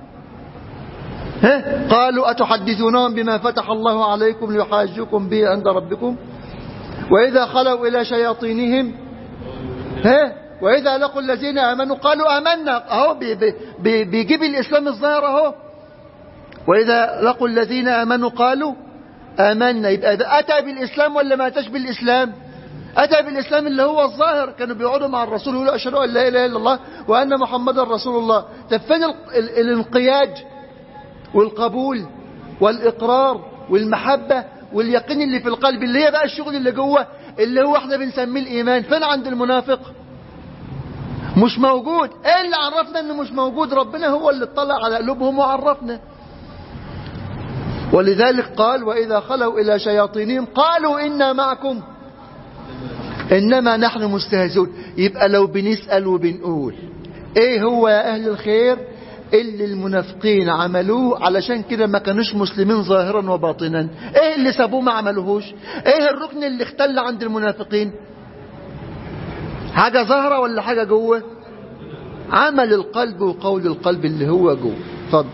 [SPEAKER 1] ها قالوا أتحدثونهم بما فتح الله عليكم ليحاجوكم به عند ربكم وإذا خلوا إلى شياطينهم ها وإذا لقوا الذين آمنوا قالوا آمنا أهو بي بي بيجيب الإسلام الظاهر أهو وإذا لقوا الذين آمنوا قالوا آمنا يبقى أتى بالإسلام ولا ما أتاش بالإسلام أتى بالإسلام اللي هو الظاهر كانوا بيقعدوا مع الرسول يقولوا أشهد أن لا إله إلا الله وأن محمدا رسول الله طب فين الانقياد والقبول والإقرار والمحبة واليقين اللي في القلب اللي هي بقى الشغل اللي جوه اللي هو احنا بنسميه الإيمان فين عند المنافق مش موجود ايه اللي عرفنا انه مش موجود ربنا هو اللي اطلع على قلوبهم وعرفنا ولذلك قال واذا خلوا الى شياطينهم قالوا انا معكم إنما نحن مستهزئون يبقى لو بنسأل وبنقول إيه هو يا أهل الخير اللي المنافقين عملوه علشان كده ما كانوش مسلمين ظاهرا وباطنا ايه اللي سابوه ما عملوهوش ايه الركن اللي اختل عند المنافقين حاجة ظاهرة ولا حاجة جوه عمل القلب وقول القلب اللي هو جوه اتفضل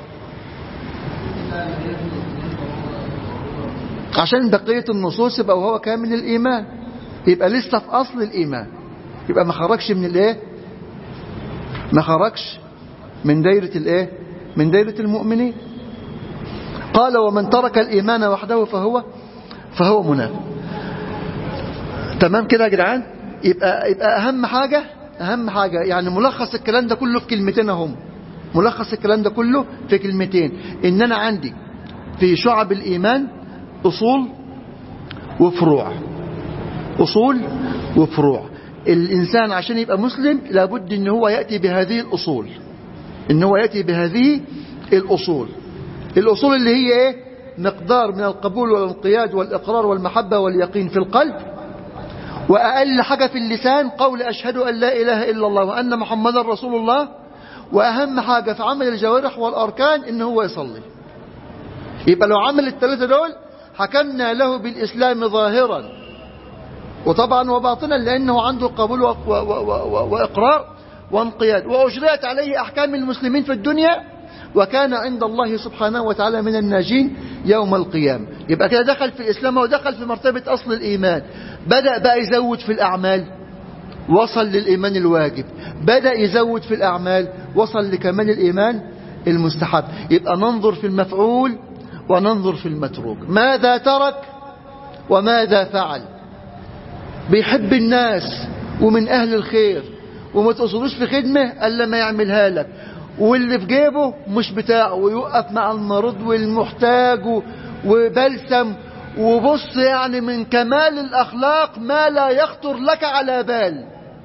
[SPEAKER 1] عشان بقية النصوص يبقى وهو كامل الإيمان يبقى لسه في أصل الإيمان يبقى ما خرجش من الإيه ما خرجش من دايرة الإيه من دايرة المؤمنين قال ومن ترك الإيمان وحده فهو فهو منافق تمام كده يا جدعان يبقى يبقى أهم حاجة أهم حاجة يعني ملخص الكلام ده كله في كلمتين هم ملخص الكلام ده كله في كلمتين إن أنا عندي في شعب الإيمان أصول وفروع أصول وفروع الإنسان عشان يبقى مسلم لابد أن هو يأتي بهذه الأصول أن هو يأتي بهذه الأصول الأصول اللي هي إيه؟ مقدار من القبول والانقياد والإقرار والمحبة واليقين في القلب وأقل حاجة في اللسان قول أشهد أن لا إله إلا الله وأن محمدا رسول الله وأهم حاجة في عمل الجوارح والأركان إن هو يصلي يبقى لو عمل الثلاثة دول حكمنا له بالإسلام ظاهرا وطبعا وباطنا لأنه عنده قبول و- و- و- وإقرار وانقياد وأجريت عليه أحكام المسلمين في الدنيا وكان عند الله سبحانه وتعالى من الناجين يوم القيامة يبقى كده دخل في الإسلام ودخل في مرتبة أصل الإيمان بدأ بقى يزود في الأعمال وصل للإيمان الواجب بدأ يزود في الأعمال وصل لكمال الإيمان المستحب يبقى ننظر في المفعول وننظر في المتروك ماذا ترك وماذا فعل بيحب الناس ومن أهل الخير وما تقصدوش في خدمة ألا ما يعملها لك واللي في جيبه مش بتاعه ويوقف مع المريض والمحتاج و- وبلسم وبص يعني من كمال الأخلاق ما لا يخطر لك على بال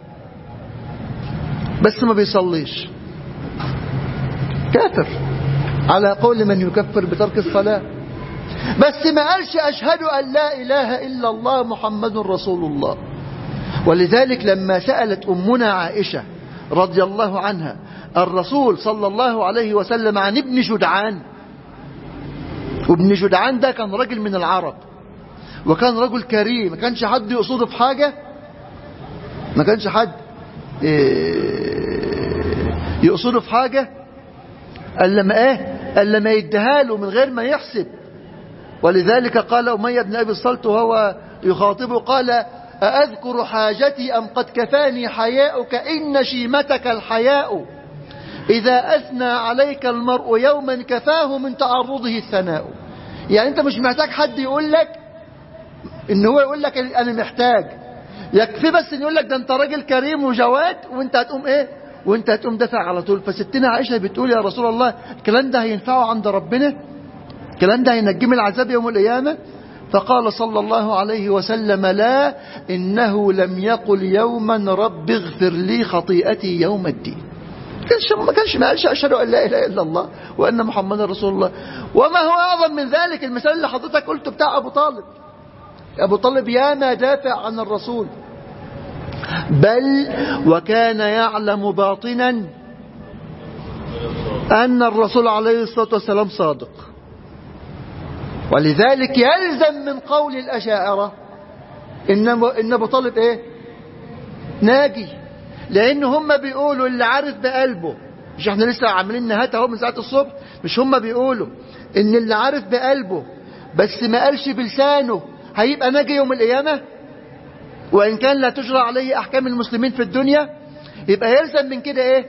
[SPEAKER 1] بس ما بيصليش كافر على قول من يكفر بترك الصلاة بس ما قالش أشهد أن لا إله إلا الله محمد رسول الله ولذلك لما سألت أمنا عائشة رضي الله عنها الرسول صلى الله عليه وسلم عن ابن جدعان وابن جدعان ده كان رجل من العرب وكان رجل كريم ما كانش حد يقصده في حاجة ما كانش حد إيه، يقصده في حاجة ألا ما إيه ألا ما يديها له من غير ما يحسب ولذلك قال أمية بن أبي الصلت وهو يخاطبه قال أأذكر حاجتي أم قد كفاني حياؤك إن شيمتك الحياء إذا أثنى عليك المرء يوما كفاه من تعرضه الثناء يعني أنت مش محتاج حد يقول لك إن هو يقول لك أنا محتاج يكفي بس إن يقول لك ده أنت راجل كريم وجواد وأنت هتقوم إيه وأنت هتقوم دافع على طول فستنا عائشة بتقول يا رسول الله الكلام ده هينفعه عند ربنا الكلام ده هينجي من العذاب يوم القيامة فقال صلى الله عليه وسلم لا إنه لم يقل يوما رب اغفر لي خطيئتي يوم الدين كانش ما كانش ما قالش أشهد أن لا إله إلا الله وأن محمدا رسول الله وما هو أعظم من ذلك المثال اللي حضرتك قلته بتاع أبو طالب أبو طالب يا ما دافع عن الرسول بل وكان يعلم باطنا أن الرسول عليه الصلاة والسلام صادق ولذلك يلزم من قول الأشاعرة إن إن أبو طالب إيه ناجي لأن هم بيقولوا اللي عارف بقلبه مش احنا لسه عاملين نهات اهو من ساعة الصبح مش هم بيقولوا إن اللي عارف بقلبه بس ما قالش بلسانه هيبقى ناجي يوم القيامة وإن كان لا تجرى عليه أحكام المسلمين في الدنيا يبقى يلزم من كده إيه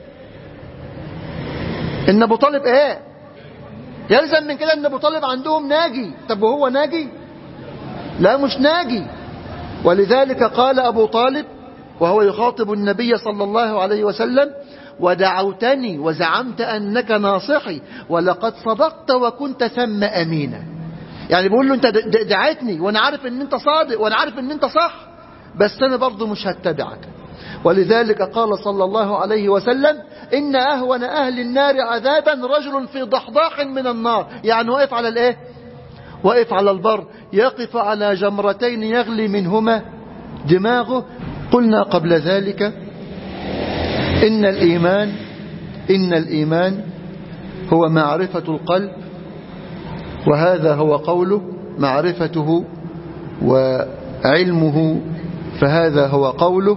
[SPEAKER 1] إن أبو طالب إيه يلزم من كده ان ابو طالب عندهم ناجي طب وهو ناجي لا مش ناجي ولذلك قال ابو طالب وهو يخاطب النبي صلى الله عليه وسلم ودعوتني وزعمت انك ناصحي ولقد صدقت وكنت ثم امينا يعني بيقول له انت دعيتني وانا عارف ان انت صادق وانا عارف ان انت صح بس انا برضه مش هتبعك ولذلك قال صلى الله عليه وسلم إن أهون أهل النار عذابا رجل في ضحضاح من النار يعني واقف على الإيه واقف على البر يقف على جمرتين يغلي منهما دماغه قلنا قبل ذلك إن الإيمان إن الإيمان هو معرفة القلب وهذا هو قوله معرفته وعلمه فهذا هو قوله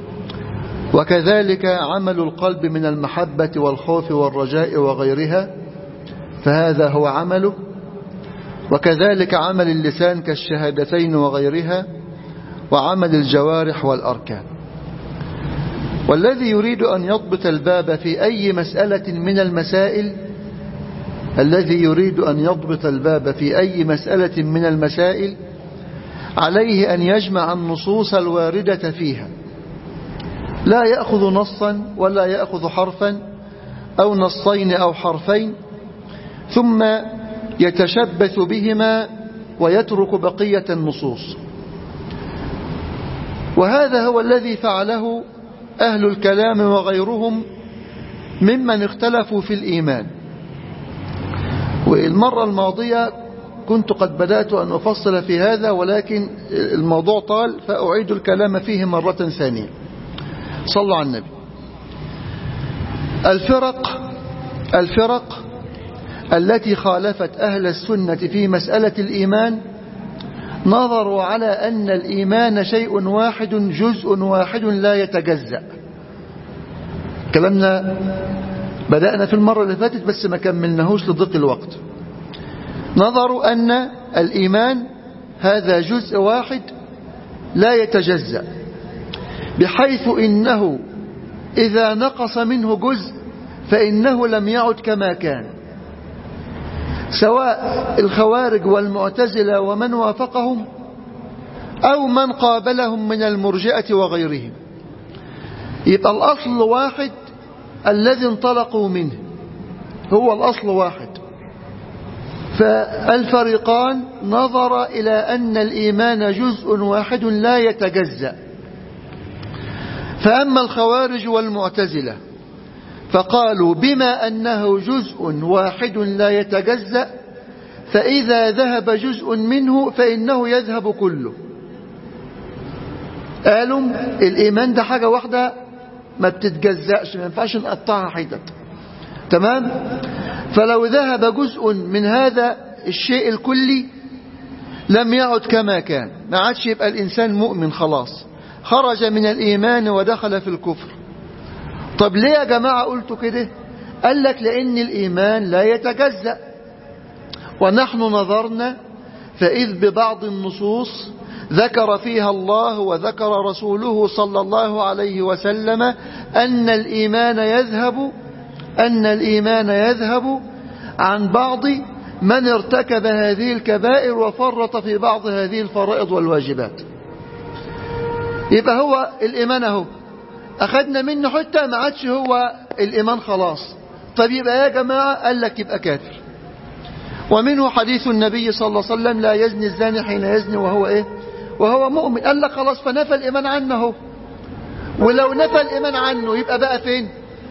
[SPEAKER 1] وكذلك عمل القلب من المحبة والخوف والرجاء وغيرها فهذا هو عمله وكذلك عمل اللسان كالشهادتين وغيرها وعمل الجوارح والأركان والذي يريد أن يضبط الباب في أي مسألة من المسائل الذي يريد أن يضبط الباب في أي مسألة من المسائل عليه أن يجمع النصوص الواردة فيها لا يأخذ نصا ولا يأخذ حرفا أو نصين أو حرفين ثم يتشبث بهما ويترك بقية النصوص وهذا هو الذي فعله أهل الكلام وغيرهم ممن اختلفوا في الإيمان والمرة الماضية كنت قد بدأت أن أفصل في هذا ولكن الموضوع طال فأعيد الكلام فيه مرة ثانية صلوا على النبي الفرق الفرق التي خالفت أهل السنة في مسألة الإيمان نظروا على أن الإيمان شيء واحد جزء واحد لا يتجزأ كلامنا بدأنا في المرة اللي فاتت بس ما كملناهوش لضيق الوقت نظروا أن الإيمان هذا جزء واحد لا يتجزأ بحيث إنه إذا نقص منه جزء فإنه لم يعد كما كان سواء الخوارج والمعتزلة ومن وافقهم أو من قابلهم من المرجئة وغيرهم يبقى الأصل واحد الذي انطلقوا منه هو الأصل واحد فالفريقان نظر إلى أن الإيمان جزء واحد لا يتجزأ فأما الخوارج والمعتزلة فقالوا بما أنه جزء واحد لا يتجزأ فإذا ذهب جزء منه فإنه يذهب كله قالوا الإيمان ده حاجة واحدة ما بتتجزأش ما ينفعش نقطعها حتت تمام فلو ذهب جزء من هذا الشيء الكلي لم يعد كما كان ما عادش يبقى الإنسان مؤمن خلاص خرج من الإيمان ودخل في الكفر طب ليه يا جماعة قلتوا كده قال لك لأن الإيمان لا يتجزأ ونحن نظرنا فإذ ببعض النصوص ذكر فيها الله وذكر رسوله صلى الله عليه وسلم أن الإيمان يذهب أن الإيمان يذهب عن بعض من ارتكب هذه الكبائر وفرط في بعض هذه الفرائض والواجبات يبقى هو الإيمان اهو أخذنا منه حتى ما عادش هو الإيمان خلاص طب يبقى يا جماعة قال لك يبقى كافر ومنه حديث النبي صلى الله عليه وسلم لا يزني الزاني حين يزني وهو إيه وهو مؤمن قال لك خلاص فنفى الإيمان عنه ولو نفى الإيمان عنه يبقى بقى فين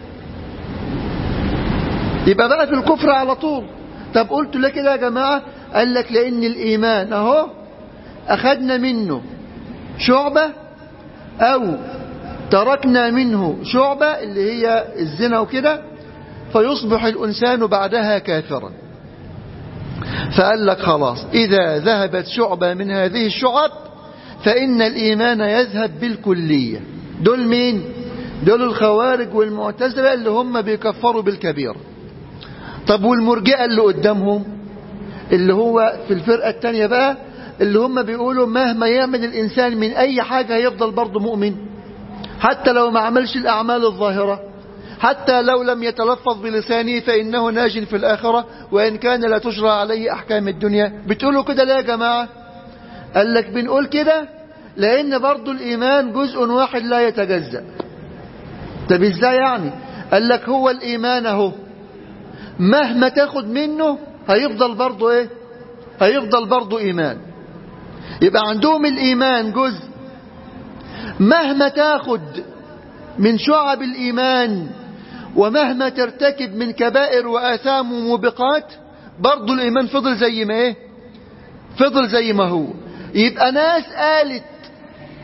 [SPEAKER 1] يبقى بقى في الكفر على طول طب قلت لك كده يا جماعة قال لك لأن الإيمان أهو أخذنا منه شعبة أو تركنا منه شعبة اللي هي الزنا وكده فيصبح الإنسان بعدها كافرا فقال لك خلاص إذا ذهبت شعبة من هذه الشعب فإن الإيمان يذهب بالكلية دول مين دول الخوارج والمعتزلة اللي هم بيكفروا بالكبير طب والمرجئة اللي قدامهم اللي هو في الفرقة التانية بقى اللي هم بيقولوا مهما يعمل الإنسان من أي حاجة هيفضل برضه مؤمن حتى لو ما عملش الأعمال الظاهرة حتى لو لم يتلفظ بلسانه فإنه ناج في الآخرة وإن كان لا تجرى عليه أحكام الدنيا بتقولوا كده ليه يا جماعة قال لك بنقول كده لأن برضو الإيمان جزء واحد لا يتجزأ طب ازاي يعني قال لك هو الإيمان اهو مهما تاخد منه هيفضل برضو ايه هيفضل برضو إيمان يبقى عندهم الإيمان جزء مهما تاخد من شعب الإيمان ومهما ترتكب من كبائر وآثام وموبقات برضو الإيمان فضل زي ما إيه فضل زي ما هو يبقى ناس قالت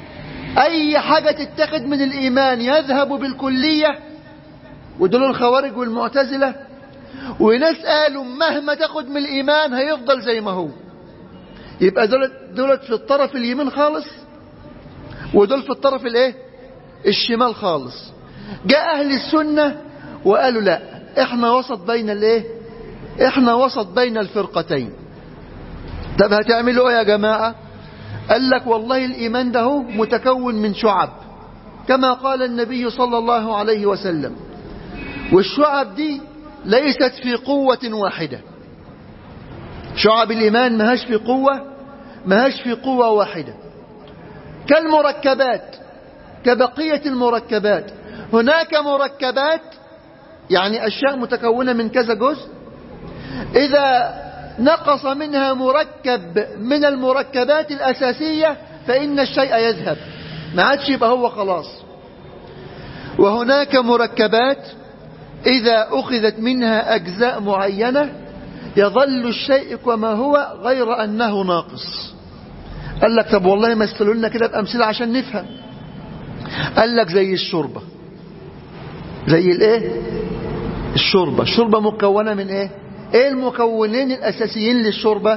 [SPEAKER 1] أي حاجة تتخذ من الإيمان يذهب بالكلية ودول الخوارج والمعتزلة وناس قالوا مهما تاخد من الإيمان هيفضل زي ما هو يبقى دولت, دولت في الطرف اليمين خالص ودول في الطرف الايه الشمال خالص جاء أهل السنة وقالوا لا احنا وسط بين الايه احنا وسط بين الفرقتين طب هتعملوا ايه يا جماعة قال لك والله الإيمان ده هو متكون من شعب كما قال النبي صلى الله عليه وسلم والشعب دي ليست في قوة واحدة شعب الإيمان مهاش في قوة مهاش في قوة واحدة كالمركبات كبقية المركبات هناك مركبات يعني أشياء متكونة من كذا جزء إذا نقص منها مركب من المركبات الأساسية فإن الشيء يذهب ما عادش يبقى هو خلاص وهناك مركبات إذا أخذت منها أجزاء معينة يظل الشيء كما هو غير أنه ناقص قال لك طب والله مثلوا لنا كده بأمثلة عشان نفهم قال لك زي الشوربة زي الايه الشوربة الشوربة مكونة من ايه ايه المكونين الاساسيين للشوربة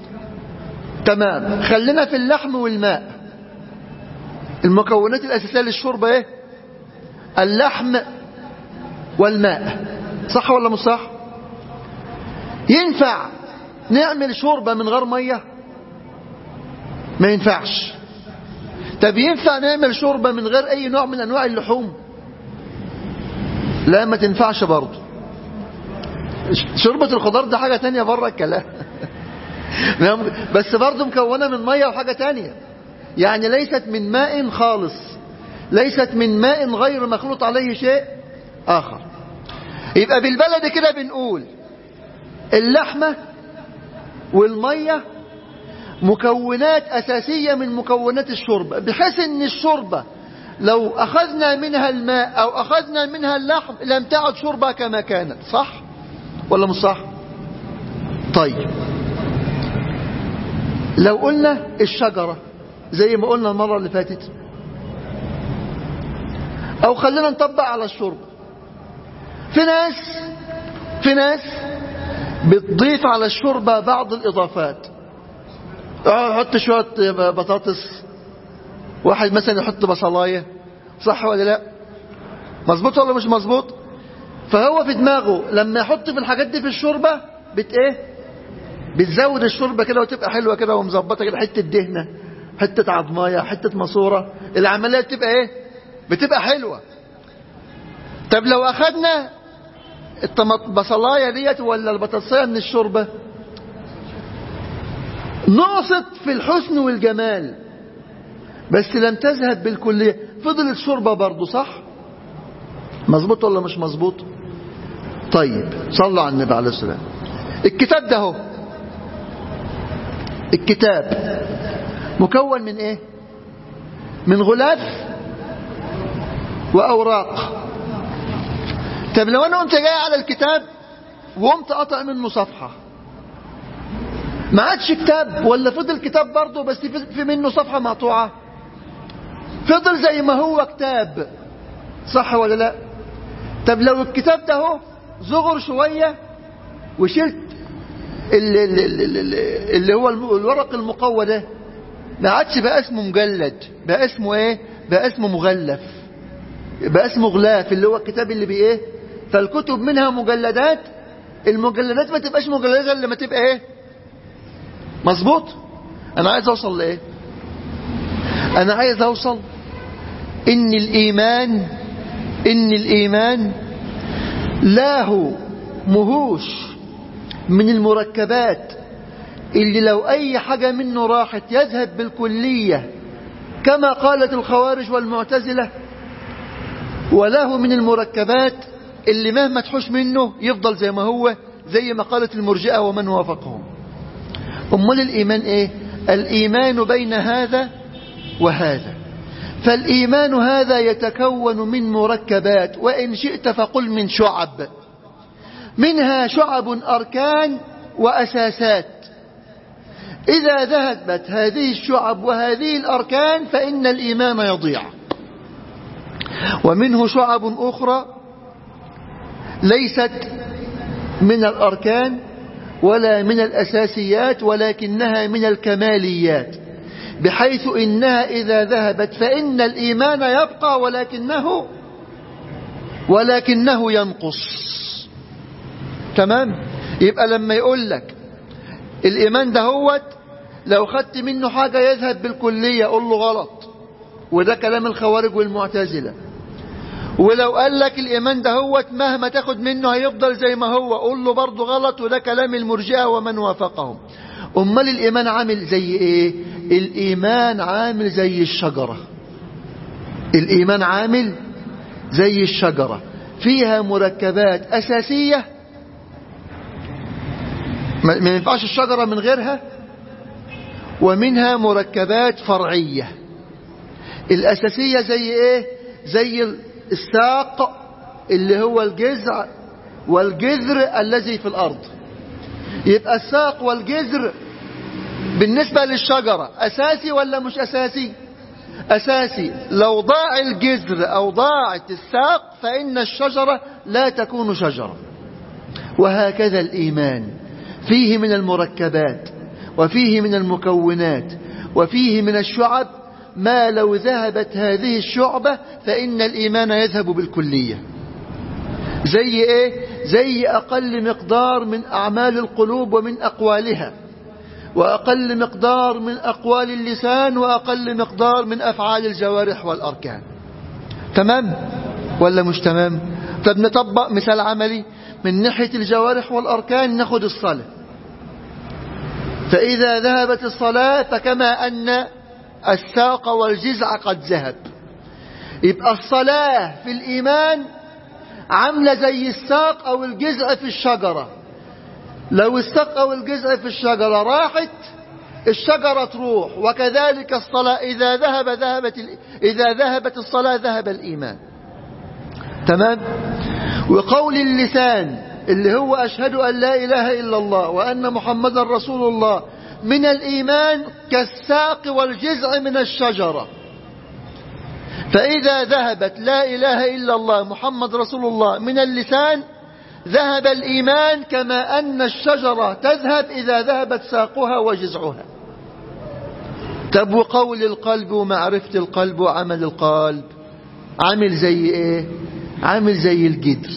[SPEAKER 1] تمام خلينا في اللحم والماء المكونات الاساسية للشوربة ايه اللحم والماء صح ولا مش صح ينفع نعمل شوربة من غير مية ما ينفعش طب ينفع نعمل شوربة من غير اي نوع من انواع اللحوم لا ما تنفعش برضه شوربة الخضار ده حاجة تانية بره الكلام بس برضه مكونة من مية وحاجة تانية يعني ليست من ماء خالص ليست من ماء غير مخلوط عليه شيء آخر يبقى بالبلد كده بنقول اللحمة والمية مكونات أساسية من مكونات الشوربة بحيث ان الشوربة لو أخذنا منها الماء أو أخذنا منها اللحم لم تعد شوربة كما كانت صح ولا مش صح طيب لو قلنا الشجرة زي ما قلنا المرة اللي فاتت أو خلينا نطبق على الشوربة في ناس في ناس بتضيف على الشوربة بعض الإضافات حط شوية بطاطس واحد مثلا يحط بصلاية صح ولا لا مظبوط ولا مش مظبوط فهو في دماغه لما يحط في الحاجات دي في الشوربة بت ايه بتزود الشوربة كده وتبقى حلوة كده ومظبطة كده حتة دهنة حتة عظماية حتة ماسورة العملية بتبقى ايه بتبقى حلوة طب لو اخدنا البصلاية ديت ولا البطاطسية من الشوربة نقصت في الحسن والجمال بس لم تذهب بالكلية فضلت شوربة برضه صح مظبوط ولا مش مظبوط طيب صلوا على النبي عليه السلام الكتاب ده هو الكتاب مكون من ايه من غلاف واوراق طب لو انا قمت جاي على الكتاب وقمت قطع منه صفحة ما عادش كتاب ولا فضل كتاب برضه بس في منه صفحة مقطوعة فضل زي ما هو كتاب صح ولا لا طب لو الكتاب ده هو صغر شوية وشلت اللي, اللي, اللي هو الورق المقوى ده ما عادش بقى اسمه مجلد بقى اسمه ايه بقى اسمه مغلف بقى اسمه غلاف اللي هو الكتاب اللي بايه فالكتب منها مجلدات المجلدات ما تبقاش مجلدات الا لما تبقى ايه مظبوط انا عايز اوصل لايه انا عايز اوصل ان الايمان ان الايمان له مهوش من المركبات اللي لو اي حاجة منه راحت يذهب بالكلية كما قالت الخوارج والمعتزلة وله من المركبات اللي مهما تحوش منه يفضل زي ما هو زي ما قالت المرجئة ومن وافقهم أمال الإيمان إيه الإيمان بين هذا وهذا فالإيمان هذا يتكون من مركبات وإن شئت فقل من شعب منها شعب أركان وأساسات إذا ذهبت هذه الشعب وهذه الأركان فإن الإيمان يضيع ومنه شعب أخرى ليست من الأركان ولا من الأساسيات ولكنها من الكماليات بحيث إنها إذا ذهبت فإن الإيمان يبقى ولكنه ولكنه ينقص تمام يبقى لما يقول لك الإيمان ده هو لو خدت منه حاجة يذهب بالكلية قول له غلط وده كلام الخوارج والمعتزلة ولو قال لك الإيمان ده هو مهما تاخد منه هيفضل زي ما هو قول له برضه غلط وده كلام المرجئة ومن وافقهم أمال الإيمان عامل زي إيه الإيمان عامل زي الشجرة الإيمان عامل زي الشجرة فيها مركبات أساسية ما ينفعش الشجرة من غيرها ومنها مركبات فرعية الأساسية زي إيه زي الساق اللي هو الجذع والجذر الذي في الأرض يبقى الساق والجذر بالنسبة للشجرة أساسي ولا مش أساسي أساسي لو ضاع الجذر أو ضاعت الساق فإن الشجرة لا تكون شجرة وهكذا الإيمان فيه من المركبات وفيه من المكونات وفيه من الشعب ما لو ذهبت هذه الشعبة فإن الإيمان يذهب بالكلية زي إيه؟ زي أقل مقدار من أعمال القلوب ومن أقوالها وأقل مقدار من أقوال اللسان وأقل مقدار من أفعال الجوارح والأركان تمام ولا مش تمام طب نطبق مثال عملي من ناحية الجوارح والأركان ناخد الصلاة فإذا ذهبت الصلاة فكما أن الساق والجزع قد ذهب يبقى الصلاة في الإيمان عاملة زي الساق أو الجزع في الشجرة لو الساق أو الجزع في الشجرة راحت الشجرة تروح وكذلك الصلاة إذا ذهب ذهبت إذا ذهبت الصلاة ذهب الإيمان تمام وقول اللسان اللي هو أشهد أن لا إله إلا الله وأن محمد رسول الله من الإيمان كالساق والجزع من الشجرة فإذا ذهبت لا إله إلا الله محمد رسول الله من اللسان ذهب الإيمان كما أن الشجرة تذهب إذا ذهبت ساقها وجزعها طب وقول القلب ومعرفة القلب وعمل القلب عامل زي ايه عامل زي الجدر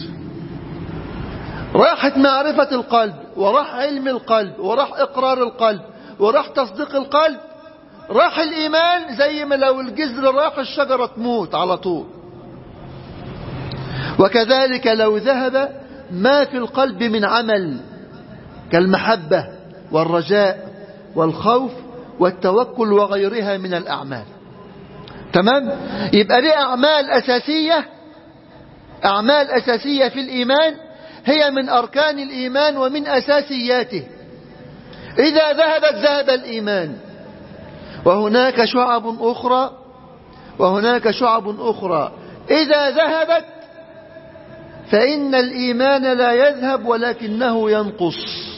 [SPEAKER 1] راحت معرفة القلب وراح علم القلب وراح إقرار القلب وراح تصديق القلب راح الإيمان زي ما لو الجذر راح الشجرة تموت على طول وكذلك لو ذهب ما في القلب من عمل كالمحبة والرجاء والخوف والتوكل وغيرها من الأعمال تمام يبقى ليه أعمال أساسية أعمال أساسية في الإيمان هي من أركان الإيمان ومن أساسياته إذا ذهبت ذهب الإيمان وهناك شعب أخرى وهناك شعب أخرى إذا ذهبت فإن الإيمان لا يذهب ولكنه ينقص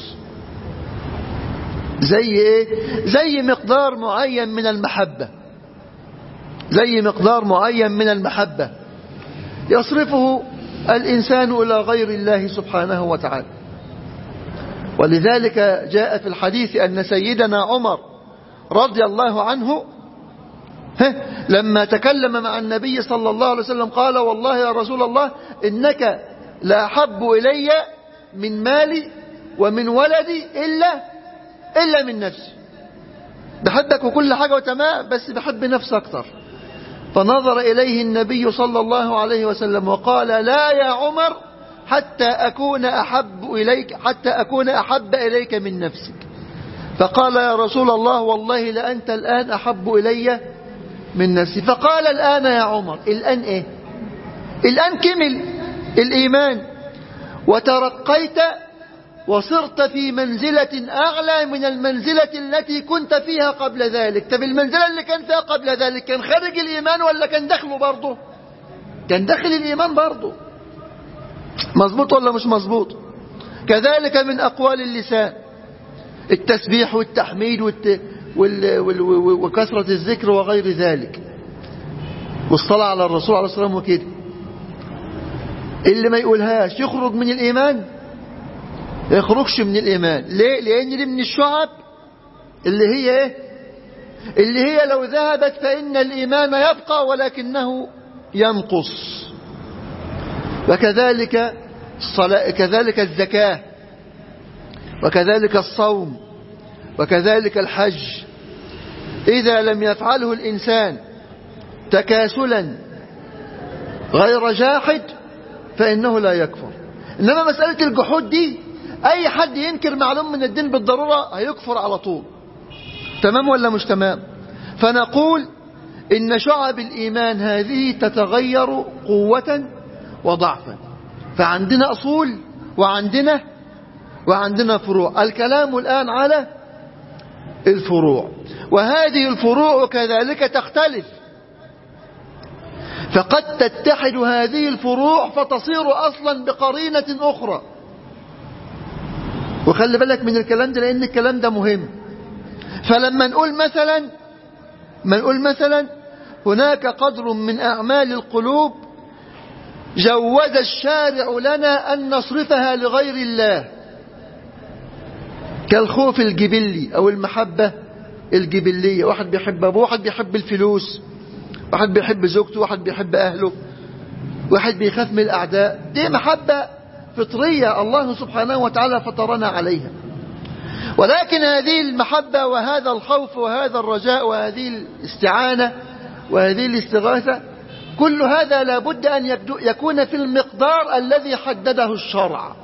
[SPEAKER 1] زي إيه؟ زي مقدار معين من المحبة زي مقدار معين من المحبة يصرفه الإنسان إلى غير الله سبحانه وتعالى ولذلك جاء في الحديث أن سيدنا عمر رضي الله عنه لما تكلم مع النبي صلى الله عليه وسلم قال والله يا رسول الله إنك لا أحب إلي من مالي ومن ولدي إلا إلا من نفسي بحبك وكل حاجة وتمام بس بحب نفسي أكثر فنظر إليه النبي صلى الله عليه وسلم وقال لا يا عمر حتى أكون أحب إليك حتى أكون أحب إليك من نفسك فقال يا رسول الله والله لأنت الآن أحب إلي من نفسي فقال الآن يا عمر الآن إيه الآن كمل الإيمان وترقيت وصرت في منزلة أعلى من المنزلة التي كنت فيها قبل ذلك طب المنزلة اللي كان فيها قبل ذلك كان خارج الإيمان ولا كان داخله برضه كان داخل الإيمان برضه مظبوط ولا مش مظبوط كذلك من أقوال اللسان التسبيح والتحميد والت... وال... وال... وكثرة الذكر وغير ذلك والصلاة على الرسول عليه الصلاة والسلام وكده اللي ما يقولهاش يخرج من الإيمان يخرجش من الإيمان ليه؟ لأن دي من الشعب اللي هي إيه؟ اللي هي لو ذهبت فإن الإيمان يبقى ولكنه ينقص وكذلك الصلاة كذلك الزكاة وكذلك الصوم وكذلك الحج إذا لم يفعله الإنسان تكاسلا غير جاحد فإنه لا يكفر إنما مسألة الجحود دي أي حد ينكر معلوم من الدين بالضرورة هيكفر على طول تمام ولا مش تمام فنقول إن شعب الإيمان هذه تتغير قوة وضعفا فعندنا أصول وعندنا وعندنا فروع الكلام الآن على الفروع وهذه الفروع كذلك تختلف فقد تتحد هذه الفروع فتصير أصلا بقرينة أخرى وخلي بالك من الكلام ده لأن الكلام ده مهم فلما نقول مثلا ما نقول مثلا هناك قدر من أعمال القلوب جوز الشارع لنا أن نصرفها لغير الله كالخوف الجبلي أو المحبة الجبلية واحد بيحب أبوه واحد بيحب الفلوس واحد بيحب زوجته واحد بيحب أهله واحد بيخاف من الأعداء دي محبة فطرية الله سبحانه وتعالى فطرنا عليها ولكن هذه المحبة وهذا الخوف وهذا الرجاء وهذه الاستعانة وهذه الاستغاثة كل هذا لابد أن يكون في المقدار الذي حدده الشرع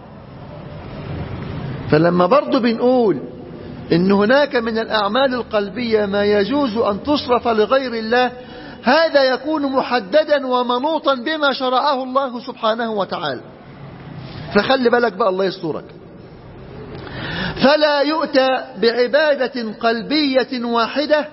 [SPEAKER 1] فلما برضو بنقول إن هناك من الأعمال القلبية ما يجوز أن تصرف لغير الله هذا يكون محددا ومنوطا بما شرعه الله سبحانه وتعالى فخلي بالك بقى الله يسترك فلا يؤتى بعبادة قلبية واحدة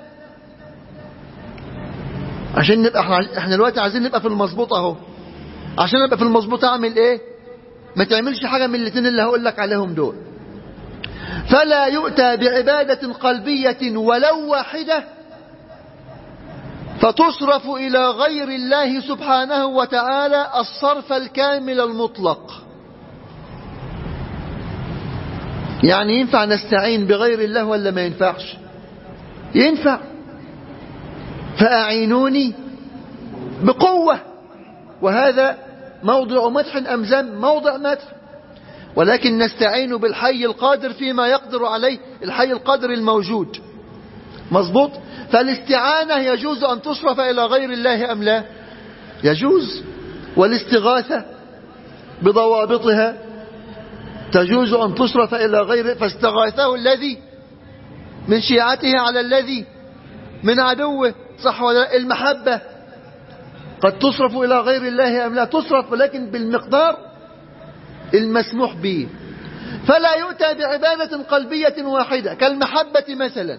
[SPEAKER 1] عشان نبقى احنا دلوقتي عايزين نبقى في المظبوط اهو عشان نبقى في المظبوط اعمل ايه ما تعملش حاجة من الاثنين اللي هقول لك عليهم دول فلا يؤتى بعبادة قلبية ولو واحدة فتصرف إلى غير الله سبحانه وتعالى الصرف الكامل المطلق يعني ينفع نستعين بغير الله ولا ما ينفعش ينفع فأعينوني بقوة وهذا موضع مدح أم ذم موضع مدح ولكن نستعين بالحي القادر فيما يقدر عليه الحي القادر الموجود مظبوط فالاستعانة يجوز أن تصرف إلى غير الله أم لا يجوز والاستغاثة بضوابطها تجوز أن تصرف إلى غير فاستغاثه الذي من شيعته على الذي من عدوه صح ولا المحبة قد تصرف إلى غير الله أم لا تصرف ولكن بالمقدار المسموح به فلا يؤتى بعبادة قلبية واحدة كالمحبة مثلا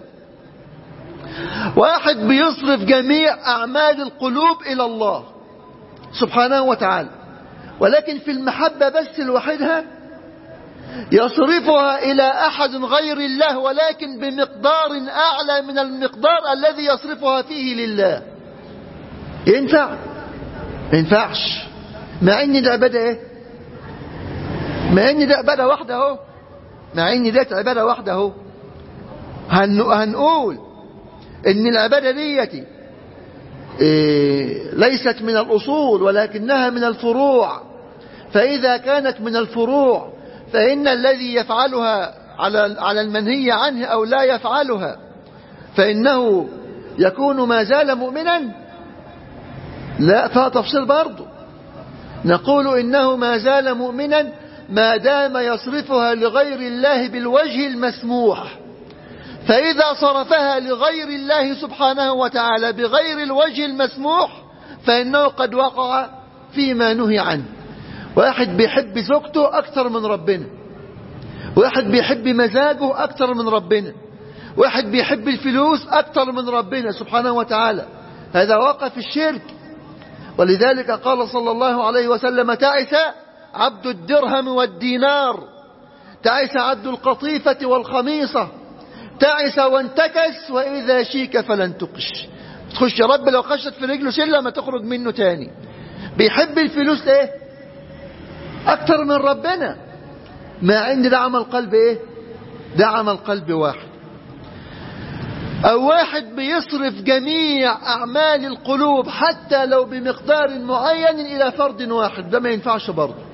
[SPEAKER 1] واحد بيصرف جميع أعمال القلوب إلى الله سبحانه وتعالى ولكن في المحبة بس لوحدها يصرفها إلى أحد غير الله ولكن بمقدار أعلى من المقدار الذي يصرفها فيه لله ينفع ينفعش مع ان ده عبادة ايه مع ان ده عبادة واحدة اهو مع ان ده عبادة واحدة اهو هنقول ان العبادة ديتي إيه ليست من الأصول ولكنها من الفروع فإذا كانت من الفروع فإن الذي يفعلها على على المنهي عنه أو لا يفعلها فإنه يكون ما زال مؤمنا لا فيها تفصيل برضه نقول إنه ما زال مؤمنا ما دام يصرفها لغير الله بالوجه المسموح فإذا صرفها لغير الله سبحانه وتعالى بغير الوجه المسموح فإنه قد وقع فيما نهي عنه واحد بيحب زوجته أكثر من ربنا واحد بيحب مزاجه أكثر من ربنا واحد بيحب الفلوس أكثر من ربنا سبحانه وتعالى هذا وقع في الشرك ولذلك قال صلى الله عليه وسلم تعس عبد الدرهم والدينار تعس عبد القطيفة والخميصة تعس وانتكس وإذا شيك فلن تقش تخش يا رب لو خشت في رجله سلة ما تخرج منه تاني بيحب الفلوس ايه اكتر من ربنا ما عندي ده عمل قلب ايه ده عمل قلب واحد او واحد بيصرف جميع اعمال القلوب حتى لو بمقدار معين الى فرد واحد ده ما ينفعش برضه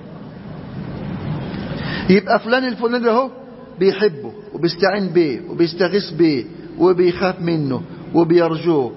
[SPEAKER 1] يبقى فلان الفلاني ده اهو بيحبه وبيستعين بيه وبيستغيث بيه وبيخاف منه وبيرجوه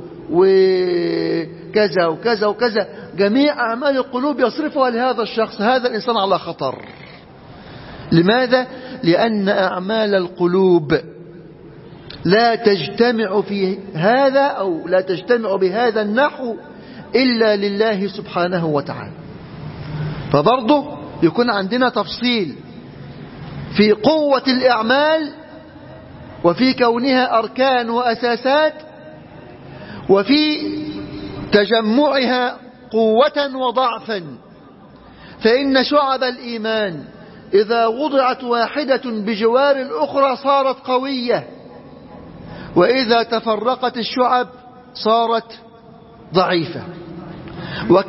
[SPEAKER 1] وكذا وكذا وكذا جميع أعمال القلوب يصرفها لهذا الشخص هذا الإنسان على خطر لماذا؟ لأن أعمال القلوب لا تجتمع في هذا أو لا تجتمع بهذا النحو إلا لله سبحانه وتعالى فبرضه يكون عندنا تفصيل في قوة الأعمال وفي كونها أركان وأساسات وفي تجمعها قوة وضعفا فإن شعب الإيمان إذا وضعت واحدة بجوار الأخرى صارت قوية وإذا تفرقت الشعب صارت ضعيفة وك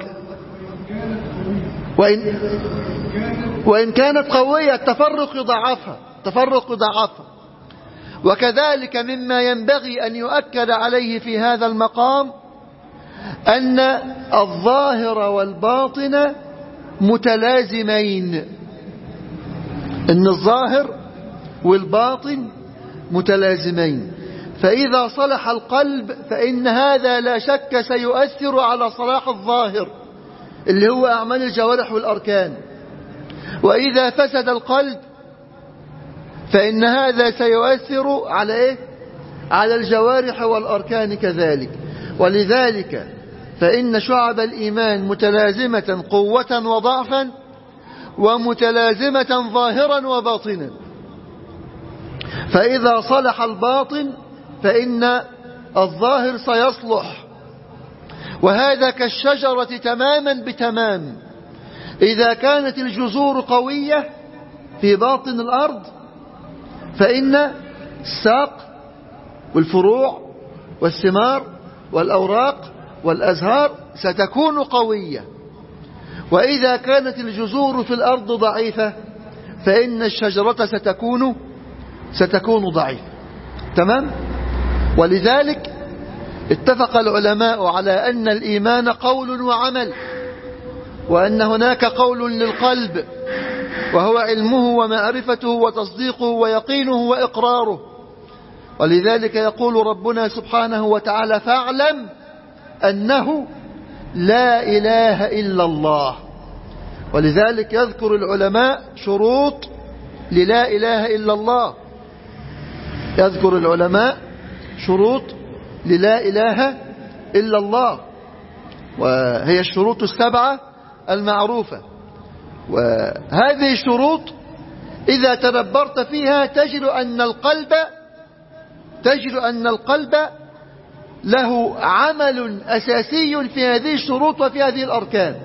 [SPEAKER 1] وإن, وإن كانت قوية التفرق يضعفها تفرق يضعفها وكذلك مما ينبغي أن يؤكد عليه في هذا المقام أن الظاهر والباطن متلازمين أن الظاهر والباطن متلازمين فإذا صلح القلب فإن هذا لا شك سيؤثر على صلاح الظاهر اللي هو أعمال الجوارح والأركان وإذا فسد القلب فإن هذا سيؤثر على إيه؟ على الجوارح والأركان كذلك ولذلك فإن شعب الإيمان متلازمة قوة وضعفا ومتلازمة ظاهرا وباطنا فإذا صلح الباطن فإن الظاهر سيصلح وهذا كالشجرة تماما بتمام إذا كانت الجذور قوية في باطن الأرض فإن الساق والفروع والثمار والأوراق والأزهار ستكون قوية وإذا كانت الجذور في الأرض ضعيفة فإن الشجرة ستكون ستكون ضعيفة تمام ولذلك اتفق العلماء على أن الإيمان قول وعمل وأن هناك قول للقلب وهو علمه ومعرفته وتصديقه ويقينه وإقراره ولذلك يقول ربنا سبحانه وتعالى فاعلم أنه لا إله إلا الله ولذلك يذكر العلماء شروط للا إله إلا الله يذكر العلماء شروط للا إله إلا الله وهي الشروط السبعة المعروفة وهذه الشروط إذا تدبرت فيها تجد أن القلب تجد أن القلب له عمل أساسي في هذه الشروط وفي هذه الأركان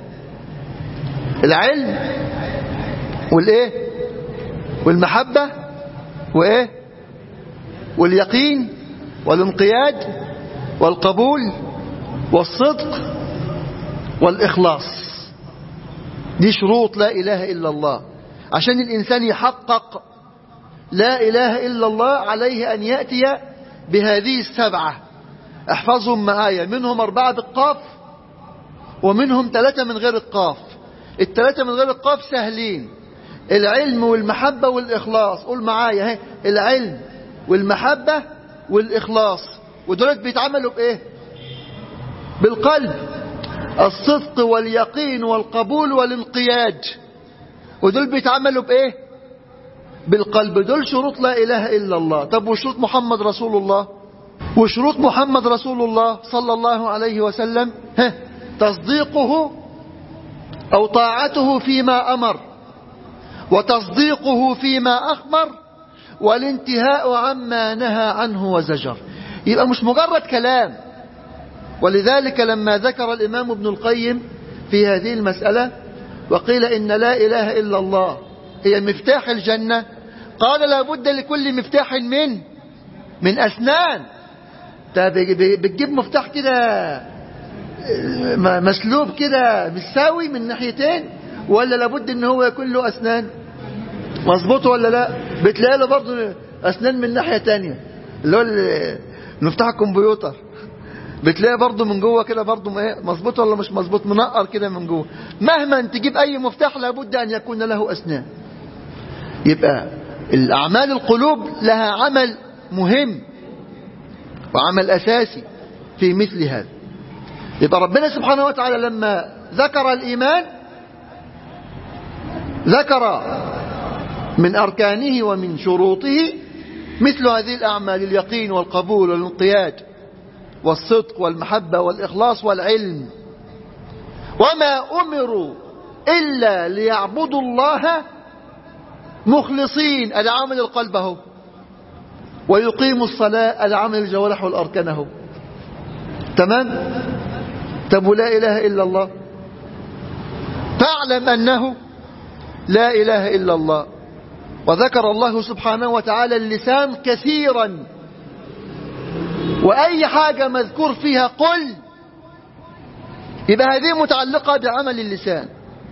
[SPEAKER 1] العلم والإيه والمحبة وإيه واليقين والانقياد والقبول والصدق والإخلاص دي شروط لا إله إلا الله عشان الإنسان يحقق لا إله إلا الله عليه أن يأتي بهذه السبعة احفظهم معايا منهم أربعة بالقاف ومنهم ثلاثة من غير القاف الثلاثة من غير القاف سهلين العلم والمحبة والإخلاص قول معايا هي العلم والمحبة والإخلاص ودولت بيتعملوا بإيه بالقلب الصدق واليقين والقبول والانقياد ودول بيتعملوا بإيه بالقلب دول شروط لا إله إلا الله طب وشروط محمد رسول الله وشروط محمد رسول الله صلى الله عليه وسلم ها تصديقه أو طاعته فيما أمر وتصديقه فيما أخبر والانتهاء عما نهى عنه وزجر يبقى مش مجرد كلام ولذلك لما ذكر الإمام ابن القيم في هذه المسألة وقيل إن لا إله إلا الله هي مفتاح الجنة قال لابد لكل مفتاح من من أسنان بتجيب مفتاح كده مسلوب كده مساوي من ناحيتين ولا لابد ان هو يكون له أسنان مظبوط ولا لا بتلاقي له برضه أسنان من ناحية تانية اللي هو مفتاح الكمبيوتر بتلاقي برضه من جوه كده برضه مظبوط ولا مش مظبوط منقر كده من جوه مهما تجيب اي مفتاح لابد ان يكون له اسنان يبقى الاعمال القلوب لها عمل مهم وعمل اساسي في مثل هذا يبقى ربنا سبحانه وتعالى لما ذكر الايمان ذكر من اركانه ومن شروطه مثل هذه الاعمال اليقين والقبول والانقياد والصدق والمحبة والإخلاص والعلم وما أمروا إلا ليعبدوا الله مخلصين العمل القلب هو ويقيموا الصلاة العمل الجوارح والأركان هو تمام طب لا إله إلا الله فاعلم أنه لا إله إلا الله وذكر الله سبحانه وتعالى اللسان كثيرا وأي حاجة مذكور فيها قل يبقى هذه متعلقة بعمل اللسان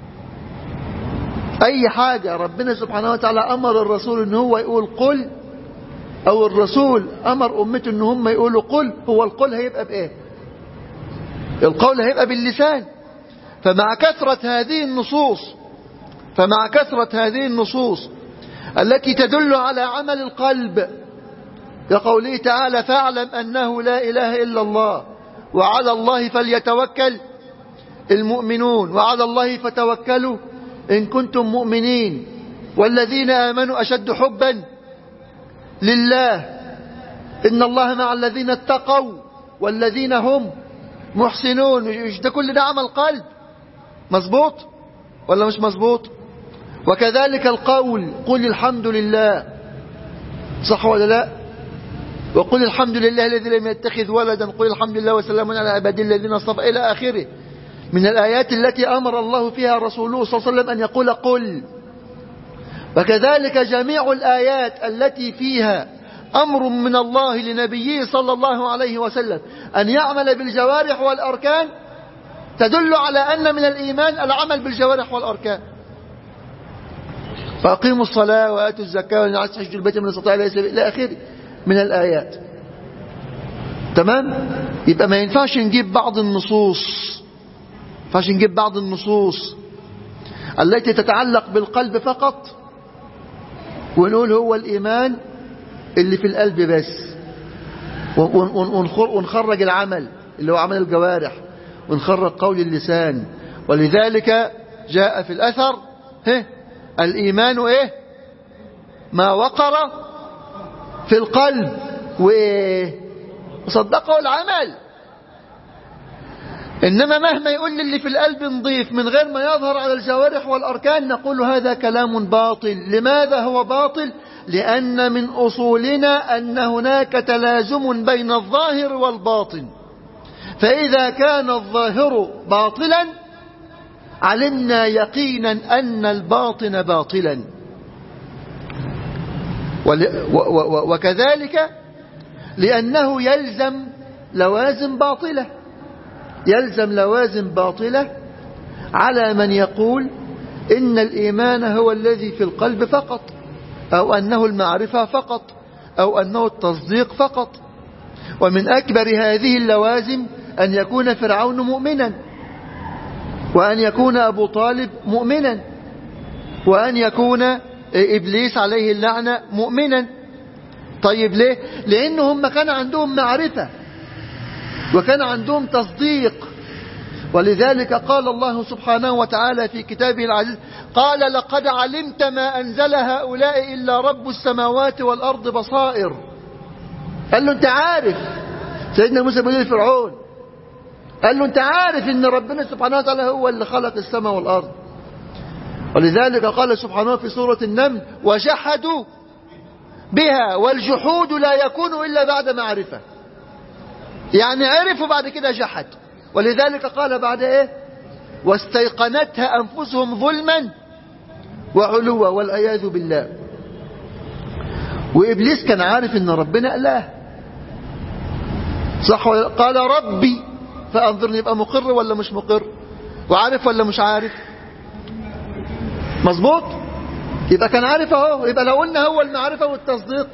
[SPEAKER 1] أي حاجة ربنا سبحانه وتعالى أمر الرسول أن هو يقول قل أو الرسول أمر أمته أن هم يقولوا قل هو القل هيبقى بإيه القول هيبقى باللسان فمع كثرة هذه النصوص فمع كثرة هذه النصوص التي تدل على عمل القلب كقوله تعالى فاعلم أنه لا إله إلا الله وعلى الله فليتوكل المؤمنون وعلى الله فتوكلوا إن كنتم مؤمنين والذين آمنوا أشد حبا لله إن الله مع الذين اتقوا والذين هم محسنون مش ده كل ده عمل قلب مظبوط ولا مش مظبوط وكذلك القول قل الحمد لله صح ولا لا وقل الحمد لله الذي لم يتخذ ولدا قل الحمد لله وسلام على عباد الذين اصطفى إلى آخره من الآيات التي أمر الله فيها رسوله صلى الله عليه وسلم أن يقول قل وكذلك جميع الآيات التي فيها أمر من الله لنبيه صلى الله عليه وسلم أن يعمل بالجوارح والأركان تدل على أن من الإيمان العمل بالجوارح والأركان فأقيموا الصلاة وآتوا الزكاة ونعس حج البيت من استطاع إلى آخره من الآيات تمام يبقى ما ينفعش نجيب بعض النصوص ينفعش نجيب بعض النصوص التي تتعلق بالقلب فقط ونقول هو الإيمان اللي في القلب بس ونخرج العمل اللي هو عمل الجوارح ونخرج قول اللسان ولذلك جاء في الأثر هه الإيمان إيه ما وقر في القلب وصدقه العمل إنما مهما يقول لي اللي في القلب نضيف من غير ما يظهر على الجوارح والأركان نقول هذا كلام باطل لماذا هو باطل لأن من أصولنا أن هناك تلازم بين الظاهر والباطن فإذا كان الظاهر باطلا علمنا يقينا أن الباطن باطلا وكذلك لأنه يلزم لوازم باطلة يلزم لوازم باطلة على من يقول إن الإيمان هو الذي في القلب فقط أو أنه المعرفة فقط أو أنه التصديق فقط ومن أكبر هذه اللوازم أن يكون فرعون مؤمنا وأن يكون أبو طالب مؤمنا وأن يكون إبليس عليه اللعنة مؤمنا طيب ليه لأنهم كان عندهم معرفة وكان عندهم تصديق ولذلك قال الله سبحانه وتعالى في كتابه العزيز قال لقد علمت ما أنزل هؤلاء إلا رب السماوات والأرض بصائر قال له أنت عارف سيدنا موسى بيقول لفرعون قال له أنت عارف أن ربنا سبحانه وتعالى هو اللي خلق السماء والأرض ولذلك قال سبحانه في سورة النمل وجحدوا بها والجحود لا يكون إلا بعد معرفة يعني عرفوا بعد كده جحد ولذلك قال بعد ايه واستيقنتها أنفسهم ظلما وعلوا والعياذ بالله وإبليس كان عارف أن ربنا إله صح قال ربي فأنظرني يبقى مقر ولا مش مقر وعارف ولا مش عارف مظبوط يبقى كان عارف اهو يبقى لو قلنا هو المعرفة والتصديق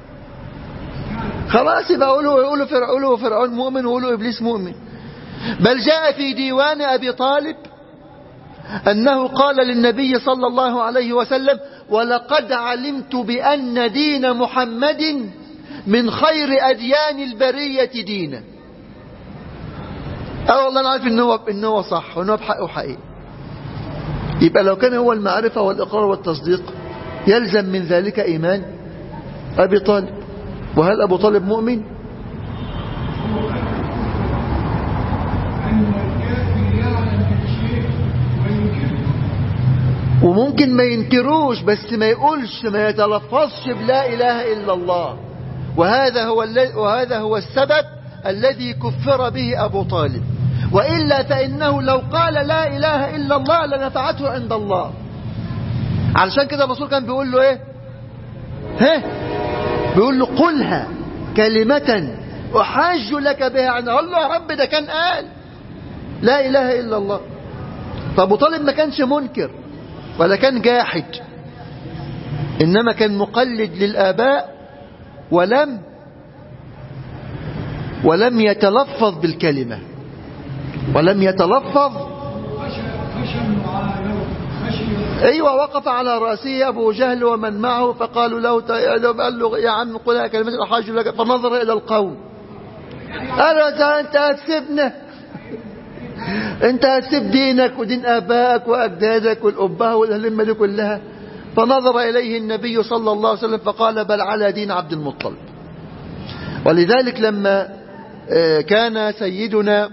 [SPEAKER 1] خلاص يبقى قولوا يقولوا فرعون فرعون مؤمن وقولوا إبليس مؤمن بل جاء في ديوان أبي طالب أنه قال للنبي صلى الله عليه وسلم ولقد علمت بأن دين محمد من خير أديان البرية دينا اه والله انا عارف ان هو ان هو صح وان هو بحقه حقيقي يبقى لو كان هو المعرفة والإقرار والتصديق يلزم من ذلك إيمان أبي طالب وهل أبو طالب مؤمن وممكن ما ينكروش بس ما يقولش ما يتلفظش بلا إله إلا الله وهذا هو وهذا هو السبب الذي كفر به أبو طالب وإلا فإنه لو قال لا إله إلا الله لنفعته عند الله علشان كده الرسول كان بيقول له إيه ها بيقول له قلها كلمة أحاج لك بها عن الله يا رب ده كان قال لا إله إلا الله فأبو طالب ما كانش منكر ولا كان جاحد إنما كان مقلد للآباء ولم ولم يتلفظ بالكلمة ولم يتلفظ أيوة وقف على رأسه أبو جهل ومن معه فقالوا له قال له يا عم قلها كلمة أحاج لك فنظر إلى القوم قال أنت هتسيبنا أنت هتسيب دينك ودين آبائك وأجدادك والأبهة والأهلمة دي كلها فنظر إليه النبي صلى الله عليه وسلم فقال بل على دين عبد المطلب ولذلك لما كان سيدنا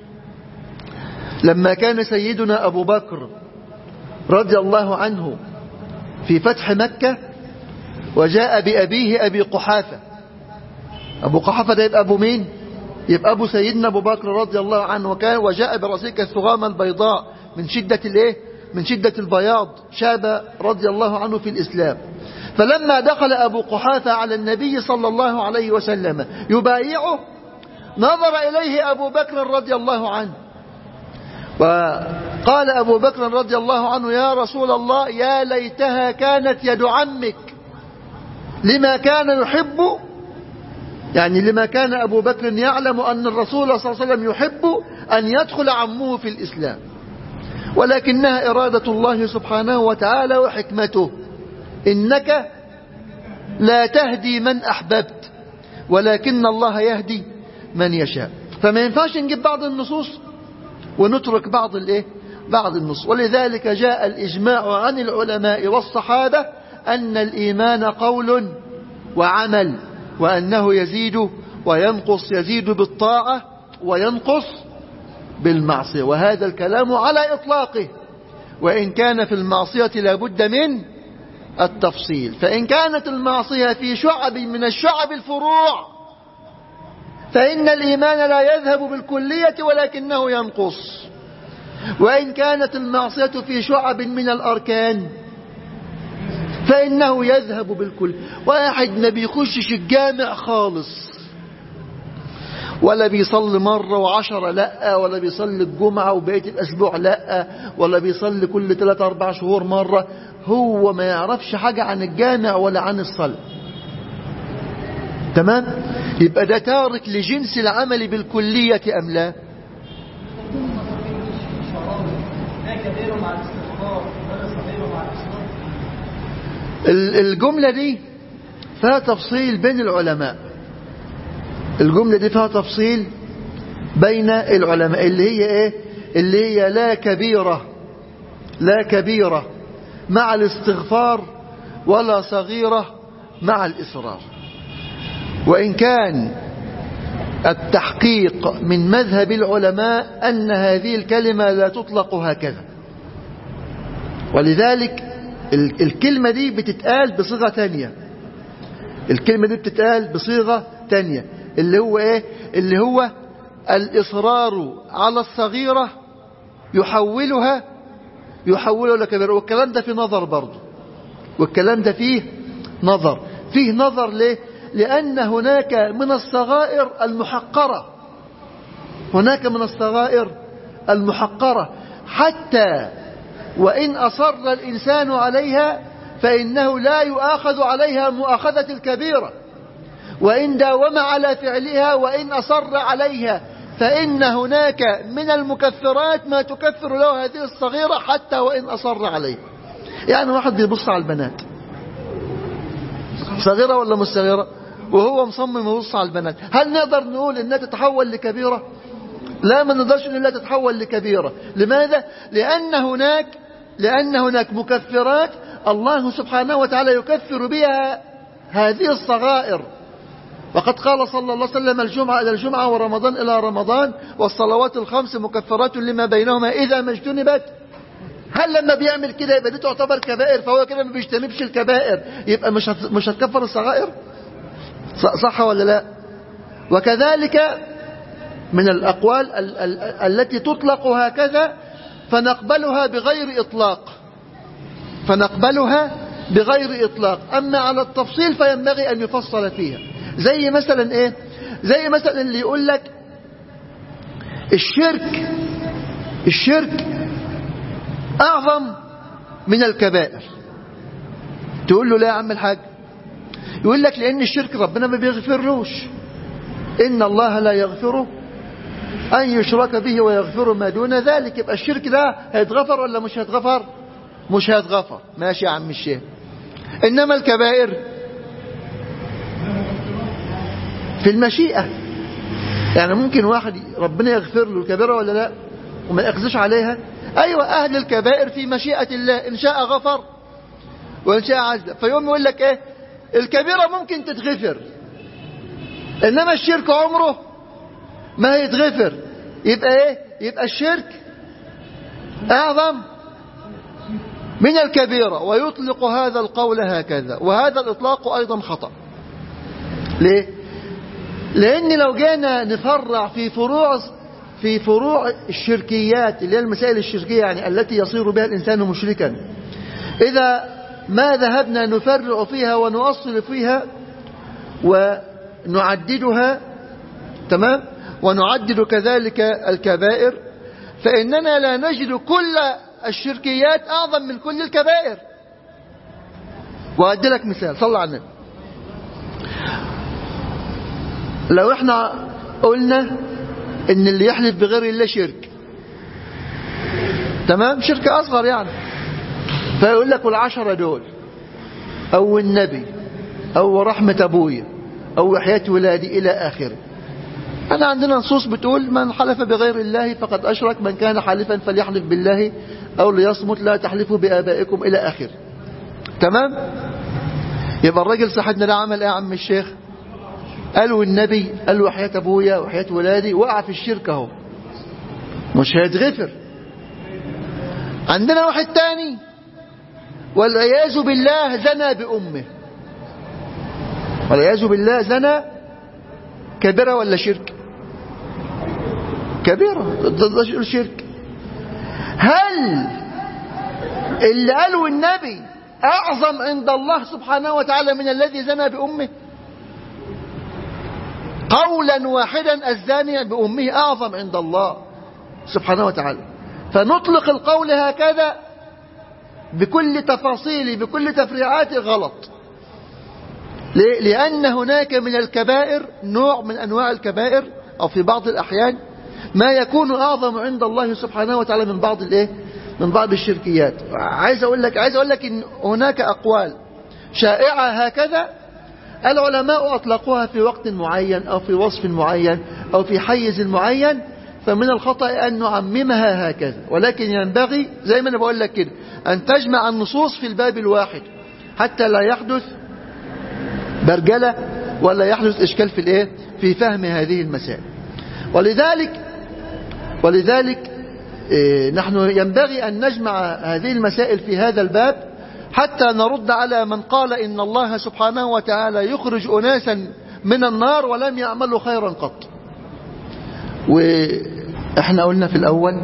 [SPEAKER 1] لما كان سيدنا أبو بكر رضي الله عنه في فتح مكة وجاء بأبيه أبي قحافة أبو قحافة ده يبقى أبو مين يبقى أبو سيدنا أبو بكر رضي الله عنه وكان وجاء برأسه كالثغامة البيضاء من شدة الإيه من شدة البياض شاب رضي الله عنه في الإسلام فلما دخل أبو قحافة على النبي صلى الله عليه وسلم يبايعه نظر إليه أبو بكر رضي الله عنه وقال أبو بكر رضي الله عنه يا رسول الله يا ليتها كانت يد عمك لما كان يحب يعني لما كان أبو بكر يعلم أن الرسول صلى الله عليه وسلم يحب أن يدخل عمه في الإسلام ولكنها إرادة الله سبحانه وتعالى وحكمته إنك لا تهدي من أحببت ولكن الله يهدي من يشاء فما ينفعش نجيب بعض النصوص ونترك بعض الايه بعض النصوص ولذلك جاء الإجماع عن العلماء والصحابة أن الإيمان قول وعمل وأنه يزيد وينقص يزيد بالطاعة وينقص بالمعصية وهذا الكلام على إطلاقه وإن كان في المعصية لابد من التفصيل فإن كانت المعصية في شعب من الشعب الفروع فإن الإيمان لا يذهب بالكلية ولكنه ينقص وإن كانت المعصية في شعب من الأركان فإنه يذهب بالكل واحد ما بيخشش الجامع خالص ولا بيصلي مرة وعشرة لا ولا بيصلي الجمعة وبقية الأسبوع لا ولا بيصلي كل ثلاثة أربع شهور مرة هو ما يعرفش حاجة عن الجامع ولا عن الصلاة تمام يبقى ده تارك لجنس العمل بالكلية أم لا الجملة دي فيها تفصيل بين العلماء الجملة دي فيها تفصيل بين العلماء اللي هي ايه اللي هي لا كبيرة لا كبيرة مع الاستغفار ولا صغيرة مع الإصرار وإن كان التحقيق من مذهب العلماء أن هذه الكلمة لا تطلق هكذا ولذلك الكلمة دي بتتقال بصيغة تانية الكلمة دي بتتقال بصيغة تانية اللي هو ايه اللي هو الإصرار على الصغيرة يحولها يحولها لكبيرة والكلام ده في نظر برضه والكلام ده فيه نظر فيه نظر ليه لأن هناك من الصغائر المحقرة هناك من الصغائر المحقرة حتى وإن أصر الإنسان عليها فإنه لا يؤاخذ عليها مؤاخذة الكبيرة وإن داوم على فعلها وإن أصر عليها فإن هناك من المكفرات ما تكفر له هذه الصغيرة حتى وإن أصر عليها يعني واحد بيبص على البنات صغيرة ولا مش صغيرة وهو مصمم يبص على البنات هل نقدر نقول انها تتحول لكبيرة لا ما نقدرش نقول انها تتحول لكبيرة لماذا لأن هناك لأن هناك مكفرات الله سبحانه وتعالى يكفر بها هذه الصغائر وقد قال صلى الله عليه وسلم الجمعة إلى الجمعة ورمضان إلى رمضان والصلوات الخمس مكفرات لما بينهما إذا ما اجتنبت هل لما بيعمل كده يبقى دي تعتبر كبائر فهو كده ما بيجتنبش الكبائر يبقى مش مش هتكفر الصغائر صح ولا لا وكذلك من الأقوال ال ال التي تطلق هكذا فنقبلها بغير إطلاق فنقبلها بغير إطلاق أما على التفصيل فينبغي أن يفصل فيها زي مثلا إيه زي مثلا اللي يقول لك الشرك الشرك أعظم من الكبائر تقول له لا يا عم الحاج يقول لك لأن الشرك ربنا ما بيغفرلوش إن الله لا يغفره أن يشرك به ويغفر ما دون ذلك يبقى الشرك ده هيتغفر ولا مش هيتغفر مش هيتغفر ماشي يا عم الشيخ إنما الكبائر في المشيئة يعني ممكن واحد ربنا يغفر له الكبيرة ولا لا وما يأخذش عليها أيوة أهل الكبائر في مشيئة الله إن شاء غفر وإن شاء عزل فيوم يقول لك إيه الكبيرة ممكن تتغفر إنما الشرك عمره ما يتغفر يبقى إيه يبقى الشرك أعظم من الكبيرة ويطلق هذا القول هكذا وهذا الإطلاق أيضا خطأ ليه لأن لو جينا نفرع في فروع في فروع الشركيات اللي هي المسائل الشركية يعني التي يصير بها الإنسان مشركا إذا ما ذهبنا نفرع فيها ونؤصل فيها ونعددها تمام ونعدد كذلك الكبائر فإننا لا نجد كل الشركيات أعظم من كل الكبائر وأدي لك مثال صلى على النبي لو احنا قلنا ان اللي يحلف بغير الله شرك تمام شرك اصغر يعني فيقول لك والعشرة دول او النبي او رحمة ابويا او وحياة ولادي الى اخره انا عندنا نصوص بتقول من حلف بغير الله فقد اشرك من كان حالفا فليحلف بالله او ليصمت لا تحلفوا بابائكم الى اخره تمام يبقى الراجل صاحبنا ده عمل ايه يا عم الشيخ قالوا النبي قال له وحياة ابويا وحياة ولادي وقع في الشرك اهو مش هيتغفر عندنا واحد تاني والعياذ بالله زنى بأمه والعياذ بالله زنى كبيرة ولا شرك كبيرة ده شرك هل اللي قالوا النبي أعظم عند الله سبحانه وتعالى من الذي زنى بأمه قولا واحدا الزانية بأمه أعظم عند الله سبحانه وتعالى فنطلق القول هكذا بكل تفاصيله بكل تفريعاته غلط ليه؟ لأن هناك من الكبائر نوع من أنواع الكبائر أو في بعض الأحيان ما يكون أعظم عند الله سبحانه وتعالى من بعض الإيه؟ من بعض الشركيات عايز أقول لك عايز أقول لك إن هناك أقوال شائعة هكذا العلماء أطلقوها في وقت معين أو في وصف معين أو في حيز معين فمن الخطأ أن نعممها هكذا ولكن ينبغي زي ما أنا بقول لك كده أن تجمع النصوص في الباب الواحد حتى لا يحدث برجلة ولا يحدث إشكال في الإيه في فهم هذه المسائل ولذلك ولذلك إيه نحن ينبغي أن نجمع هذه المسائل في هذا الباب حتى نرد على من قال إن الله سبحانه وتعالى يخرج أناسا من النار ولم يعملوا خيرا قط وإحنا قلنا في الأول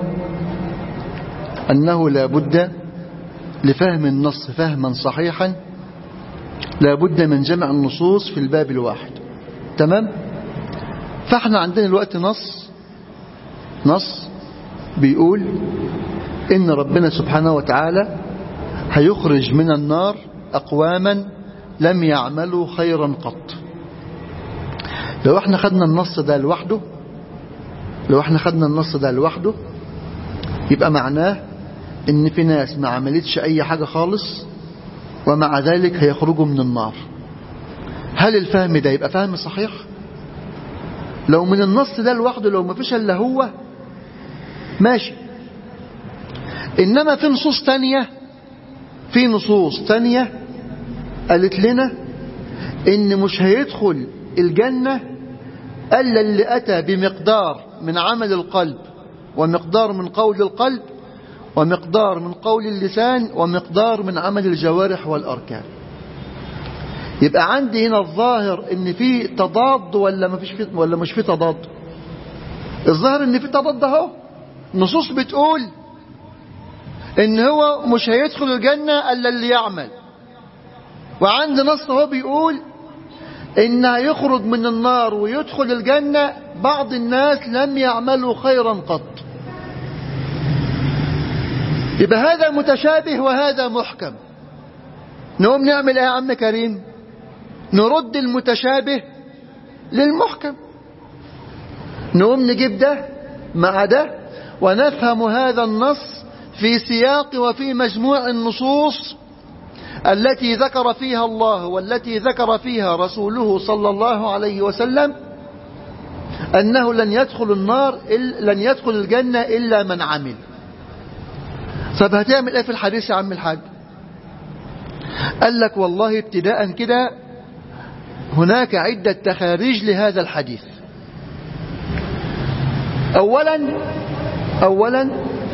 [SPEAKER 1] أنه لا بد لفهم النص فهما صحيحا لابد من جمع النصوص في الباب الواحد تمام فاحنا عندنا الوقت نص نص بيقول إن ربنا سبحانه وتعالى هيخرج من النار أقواما لم يعملوا خيرا قط لو احنا خدنا النص ده لوحده لو احنا خدنا النص ده لوحده يبقى معناه ان في ناس ما عملتش اي حاجة خالص ومع ذلك هيخرجوا من النار هل الفهم ده يبقى فهم صحيح لو من النص ده لوحده لو ما فيش الا هو ماشي انما في نصوص تانية في نصوص تانية قالت لنا ان مش هيدخل الجنة الا اللي اتى بمقدار من عمل القلب ومقدار من قول القلب ومقدار من قول اللسان ومقدار من عمل الجوارح والاركان يبقى عندي هنا الظاهر ان في تضاد ولا ما فيش في ولا مش في تضاد الظاهر ان في تضاد اهو نصوص بتقول ان هو مش هيدخل الجنة الا اللي يعمل وعند نص هو بيقول ان هيخرج من النار ويدخل الجنة بعض الناس لم يعملوا خيرا قط يبقى هذا متشابه وهذا محكم نقوم نعمل ايه يا عم كريم نرد المتشابه للمحكم نقوم نجيب ده مع ده ونفهم هذا النص في سياق وفي مجموع النصوص التي ذكر فيها الله والتي ذكر فيها رسوله صلى الله عليه وسلم أنه لن يدخل النار لن يدخل الجنة إلا من عمل طب هتعمل ايه في الحديث يا عم الحاج قال لك والله ابتداء كده هناك عدة تخاريج لهذا الحديث أولا أولا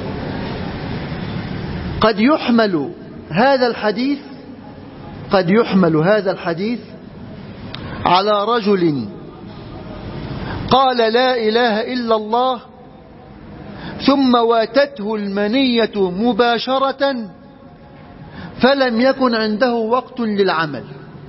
[SPEAKER 1] قد يحمل هذا الحديث قد يحمل هذا الحديث على رجل قال لا إله إلا الله ثم واتته المنية مباشرة فلم يكن عنده وقت للعمل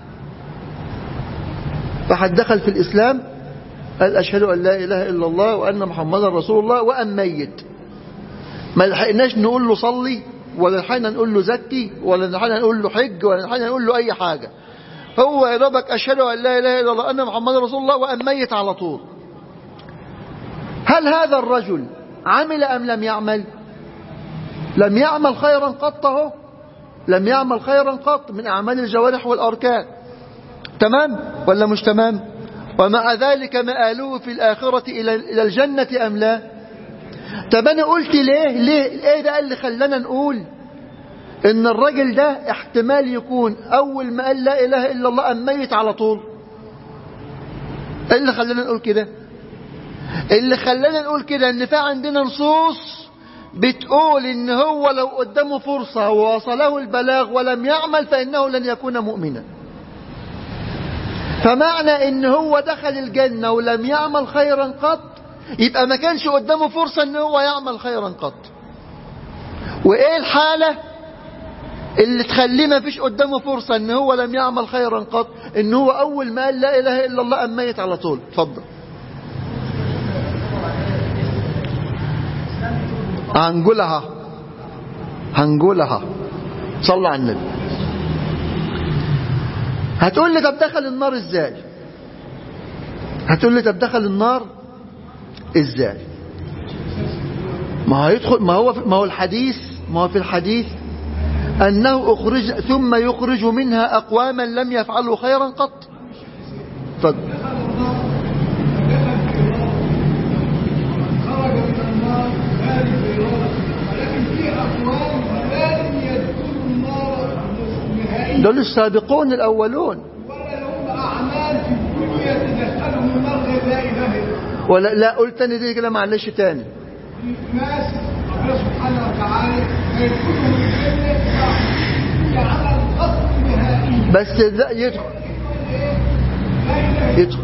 [SPEAKER 1] فحد دخل في الإسلام قال أشهد أن لا إله إلا الله وأن محمدا رسول الله وأن ميت ما لحقناش نقول له صلي ولا لحقنا نقول له زكي ولا لحقنا نقول له حج ولا لحقنا نقول له أي حاجة هو يا ربك أشهد أن لا إله إلا الله أن محمدا رسول الله وأن ميت على طول هل هذا الرجل عمل أم لم يعمل لم يعمل خيرا قط اهو لم يعمل خيرا قط من أعمال الجوارح والأركان تمام ولا مش تمام ومع ذلك مآلوه في الآخرة إلى الجنة أم لا طب أنا قلت ليه ليه إيه ده اللي خلانا نقول إن الرجل ده احتمال يكون أول ما قال لا إله إلا الله أم ميت على طول إيه اللي خلانا نقول كده اللي خلانا نقول كده ان في عندنا نصوص بتقول ان هو لو قدامه فرصة ووصله البلاغ ولم يعمل فانه لن يكون مؤمنا فمعنى ان هو دخل الجنة ولم يعمل خيرا قط يبقى ما كانش قدامه فرصة ان هو يعمل خيرا قط وايه الحالة اللي تخليه ما فيش قدامه فرصة ان هو لم يعمل خيرا قط ان هو اول ما قال لا اله الا الله ام ميت على طول اتفضل هنقولها هنقولها صلى على النبي هتقول لي طب دخل النار ازاي هتقول لي طب دخل النار ازاي ما هيدخل ما هو ما هو الحديث ما هو في الحديث انه اخرج ثم يخرج منها اقواما لم يفعلوا خيرا قط اتفضل دول السابقون الأولون ولا لا قلت تاني دي كده معلش تاني
[SPEAKER 2] ناس ربنا سبحانه وتعالى هيدخلهم الجنة على الخط النهائي
[SPEAKER 1] بس لا يدخل يدخل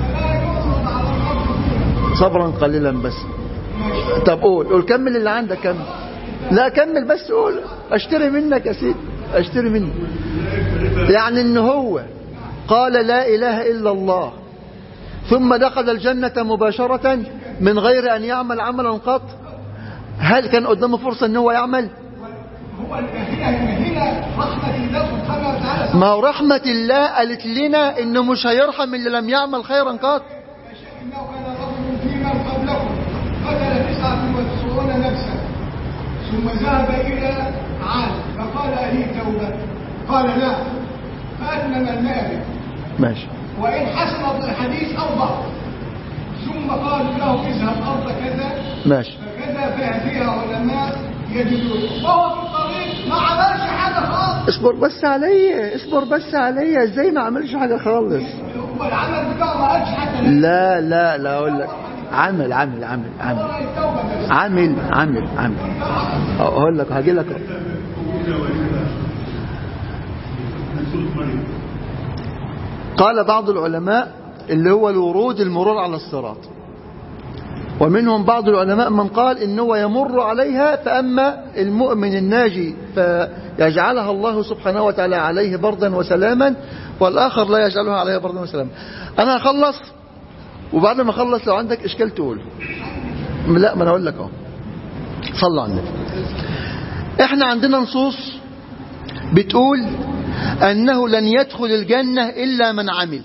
[SPEAKER 1] صبرا قليلا بس طب قول قول كمل اللي عندك كمل لا كمل بس قول اشتري منك يا سيدي اشتري منك يعني ان هو قال لا اله الا الله ثم دخل الجنة مباشرة من غير ان يعمل عملا قط هل كان قدامه فرصة ان هو يعمل
[SPEAKER 2] هو هنا هنا رحمة الله سبحانه وتعالى
[SPEAKER 1] ما هو رحمة الله قالت لنا انه مش هيرحم اللي لم يعمل خيرا قط
[SPEAKER 2] إنه كان رجل في من قبلكم قتل تسعة وتسعون نفسا ثم ذهب إلى عاد فقال أهي توبة قال لا فأتمم المال
[SPEAKER 1] ماشي
[SPEAKER 2] وإن حسن الحديث أو ضعف ثم قالوا له اذهب أرض كذا
[SPEAKER 1] ماشي
[SPEAKER 2] فكذا فيها علماء يجدون وهو في الطريق ما عملش حاجة خالص
[SPEAKER 1] اصبر بس عليا اصبر بس عليا ازاي ما عملش حاجة خالص
[SPEAKER 2] هو العمل بتاعه ما قالش حتى
[SPEAKER 1] لا لا لا اقول لك عمل عمل عمل عمل
[SPEAKER 2] ولا التوبة بس
[SPEAKER 1] عمل عمل عمل اقول لك هاجي لك قال بعض العلماء اللي هو الورود المرور على الصراط ومنهم بعض العلماء من قال إنه يمر عليها فأما المؤمن الناجي فيجعلها الله سبحانه وتعالى عليه بردا وسلاما والآخر لا يجعلها عليه بردا وسلاما أنا أخلص وبعد ما أخلص لو عندك إشكال تقول لا ما أنا أقول لك أهو صلى على النبي إحنا عندنا نصوص بتقول أنه لن يدخل الجنة إلا من عمل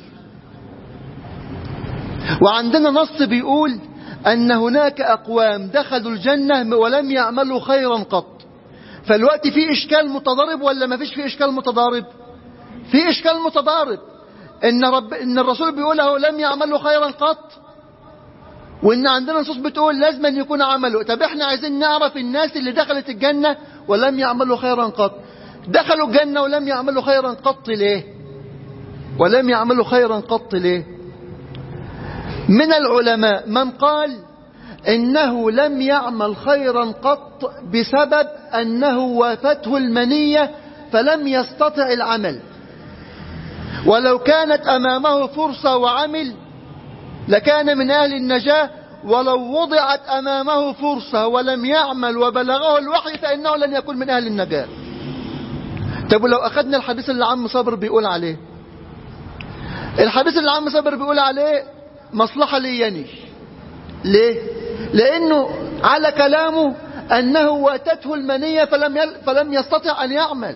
[SPEAKER 1] وعندنا نص بيقول أن هناك أقوام دخلوا الجنة ولم يعملوا خيرا قط فالوقت في إشكال متضارب ولا ما فيش في إشكال متضارب في إشكال متضارب إن, رب إن الرسول بيقوله لم يعملوا خيرا قط وإن عندنا نصوص بتقول لازم أن يكون عمله طب إحنا عايزين نعرف الناس اللي دخلت الجنة ولم يعملوا خيرا قط دخلوا الجنة ولم يعملوا خيرا قط ليه ولم يعملوا خيرا قط ليه من العلماء من قال إنه لم يعمل خيرا قط بسبب أنه وافته المنية فلم يستطع العمل ولو كانت أمامه فرصة وعمل لكان من أهل النجاة ولو وضعت أمامه فرصة ولم يعمل وبلغه الوحي فإنه لن يكون من أهل النجاة طب ولو أخذنا الحديث اللي عم صبر بيقول عليه الحديث اللي عم صبر بيقول عليه مصلحة ليني ليه لأنه على كلامه أنه واتته المنية فلم, يل فلم يستطع أن يعمل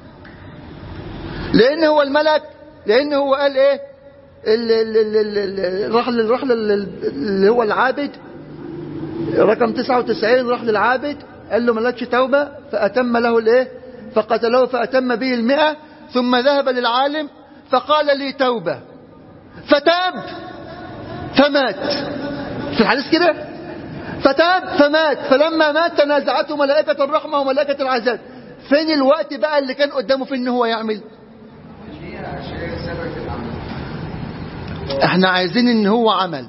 [SPEAKER 1] لأنه هو الملك لأنه هو قال إيه ال- ال- ال- ال- ال- راح لل- راح لل- اللي هو العابد رقم 99 راح للعابد قال له ملكش توبة فأتم له الايه فقتله فأتم به المئة ثم ذهب للعالم فقال لي توبة فتاب فمات في الحديث كده فتاب فمات فلما مات تنازعته ملائكة الرحمة وملائكة العذاب فين الوقت بقى اللي كان قدامه في ان هو يعمل احنا عايزين ان هو عمل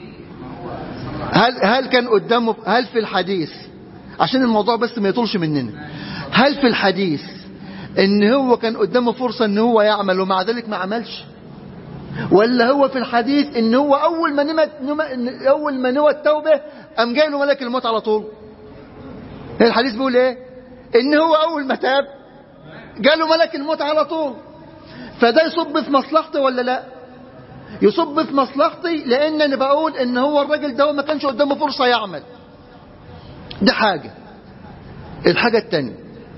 [SPEAKER 1] هل هل كان قدامه هل في الحديث عشان الموضوع بس ما يطولش مننا هل في الحديث ان هو كان قدامه فرصة ان هو يعمل ومع ذلك ما عملش ولا هو في الحديث ان هو اول ما نمت نم- اول ما نوى التوبة قام جاي له ملك الموت على طول الحديث بيقول ايه ان هو اول ما تاب جاله ملك الموت على طول فده يصب في مصلحته ولا لا يصب في مصلحتي لان انا بقول ان هو الراجل ده ما كانش قدامه فرصة يعمل ده حاجة الحاجة التانية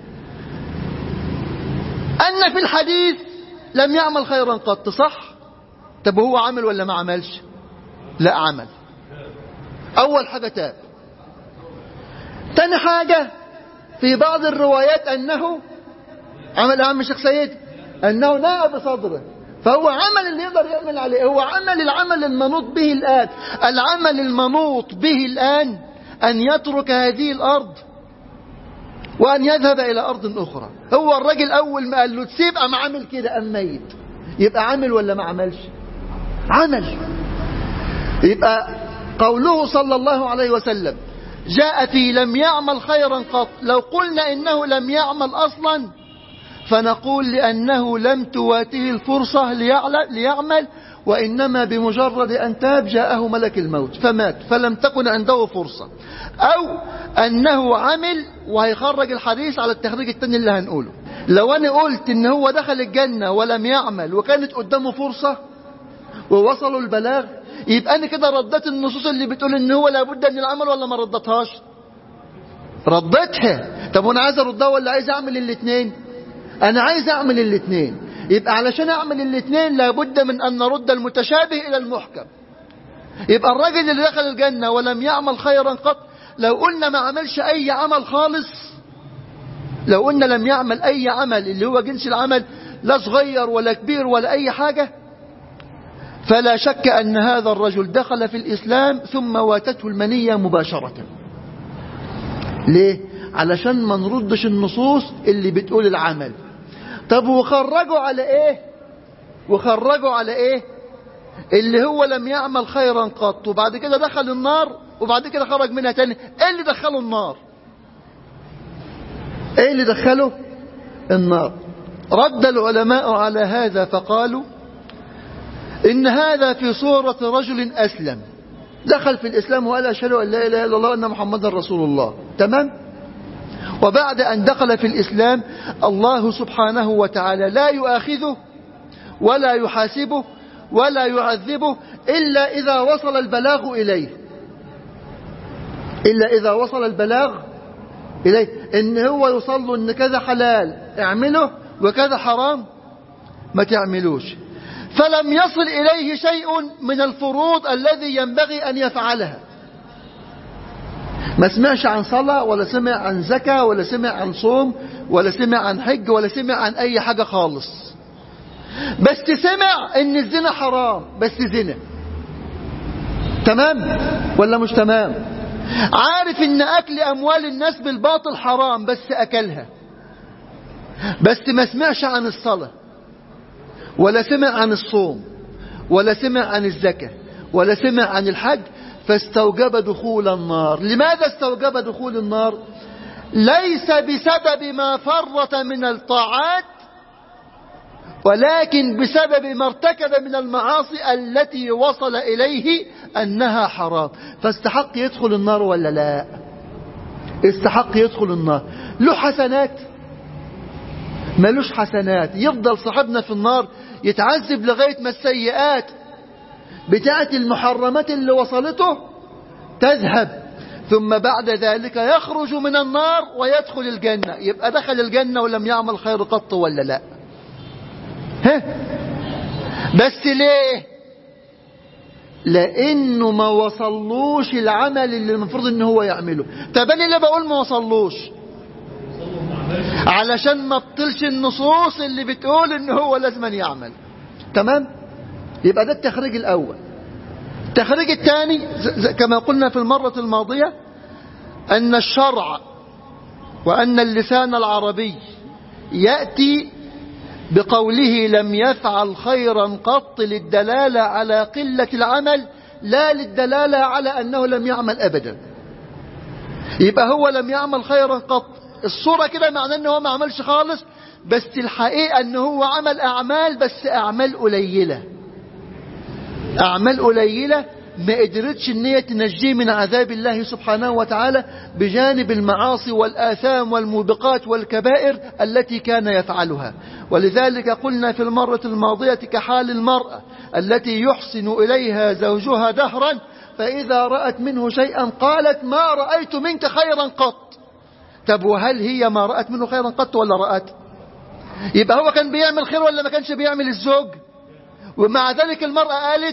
[SPEAKER 1] ان في الحديث لم يعمل خيرا قط صح طب هو عمل ولا ما عملش لا عمل اول حاجة تاب تاني حاجة في بعض الروايات انه عمل يا عم الشيخ سيد انه ناء بصدره فهو عمل اللي يقدر يعمل عليه هو عمل العمل المنوط به الآن العمل المنوط به الآن أن يترك هذه الأرض وأن يذهب إلى أرض أخرى هو الراجل أول ما قال له تسيب أم عامل كده أم ميت يبقى عمل ولا ما عملش عمل يبقى قوله صلى الله عليه وسلم جاء في لم يعمل خيرا قط لو قلنا إنه لم يعمل أصلا فنقول لأنه لم تواته الفرصة ليعل- ليعمل وإنما بمجرد أن تاب جاءه ملك الموت فمات فلم تكن عنده فرصة أو أنه عمل وهيخرج الحديث على التخريج الثاني اللي هنقوله لو أنا قلت إن هو دخل الجنة ولم يعمل وكانت قدامه فرصة ووصلوا البلاغ يبقى أنا كده ردت النصوص اللي بتقول إن هو لابد من العمل ولا ما ردتهاش ردتها طب وانا عايز اردها ولا عايز اعمل الاثنين انا عايز اعمل الاثنين يبقى علشان اعمل الاثنين لابد من ان نرد المتشابه الى المحكم يبقى الراجل اللي دخل الجنة ولم يعمل خيرا قط لو قلنا ما عملش اي عمل خالص لو قلنا لم يعمل اي عمل اللي هو جنس العمل لا صغير ولا كبير ولا اي حاجة فلا شك ان هذا الرجل دخل في الاسلام ثم واتته المنية مباشرة ليه علشان ما نردش النصوص اللي بتقول العمل طب وخرجوا على ايه وخرجوا على ايه اللي هو لم يعمل خيرا قط وبعد كده دخل النار وبعد كده خرج منها تاني ايه اللي دخله النار ايه اللي دخله النار رد العلماء على هذا فقالوا ان هذا في صورة رجل اسلم دخل في الإسلام وقال أشهد أن لا إله إلا الله وأن محمدا رسول الله تمام وبعد أن دخل في الإسلام الله سبحانه وتعالى لا يؤاخذه ولا يحاسبه ولا يعذبه إلا إذا وصل البلاغ إليه إلا إذا وصل البلاغ إليه إن هو يوصل له إن كذا حلال اعمله وكذا حرام ما تعملوش فلم يصل إليه شيء من الفروض الذي ينبغي أن يفعلها ما سمعش عن صلاة ولا سمع عن زكاة ولا سمع عن صوم ولا سمع عن حج ولا سمع عن أي حاجة خالص بس سمع ان الزنا حرام بس زنا تمام ولا مش تمام عارف ان اكل اموال الناس بالباطل حرام بس اكلها بس ما سمعش عن الصلاة ولا سمع عن الصوم ولا سمع عن الزكاة ولا سمع عن الحج فاستوجب دخول النار لماذا استوجب دخول النار ليس بسبب ما فرط من الطاعات ولكن بسبب ما ارتكب من المعاصي التي وصل إليه أنها حرام فاستحق يدخل النار ولا لا استحق يدخل النار له حسنات ملوش حسنات يفضل صاحبنا في النار يتعذب لغاية ما السيئات بتاعت المحرمات اللي وصلته تذهب ثم بعد ذلك يخرج من النار ويدخل الجنة يبقى دخل الجنة ولم يعمل خير قط ولا لا ها بس ليه لانه ما وصلوش العمل اللي المفروض ان هو يعمله طب انا ليه بقول ما وصلوش علشان ما بطلش النصوص اللي بتقول ان هو لازم يعمل تمام يبقى ده التخريج الاول التخريج الثاني كما قلنا في المرة الماضية ان الشرع وان اللسان العربي يأتي بقوله لم يفعل خيرا قط للدلالة على قلة العمل لا للدلالة على أنه لم يعمل أبدا يبقى هو لم يعمل خيرا قط الصورة كده معناه أنه ما عملش خالص بس الحقيقة أنه هو عمل أعمال بس أعمال قليلة أعمال قليلة ما قدرتش ان هي تنجيه من عذاب الله سبحانه وتعالى بجانب المعاصي والآثام والموبقات والكبائر التي كان يفعلها ولذلك قلنا في المرة الماضية كحال المرأة التي يحسن إليها زوجها دهرا فإذا رأت منه شيئا قالت ما رأيت منك خيرا قط طب وهل هي ما رأت منه خيرا قط ولا رأت يبقى هو كان بيعمل خير ولا ما كانش بيعمل الزوج ومع ذلك المرأة قالت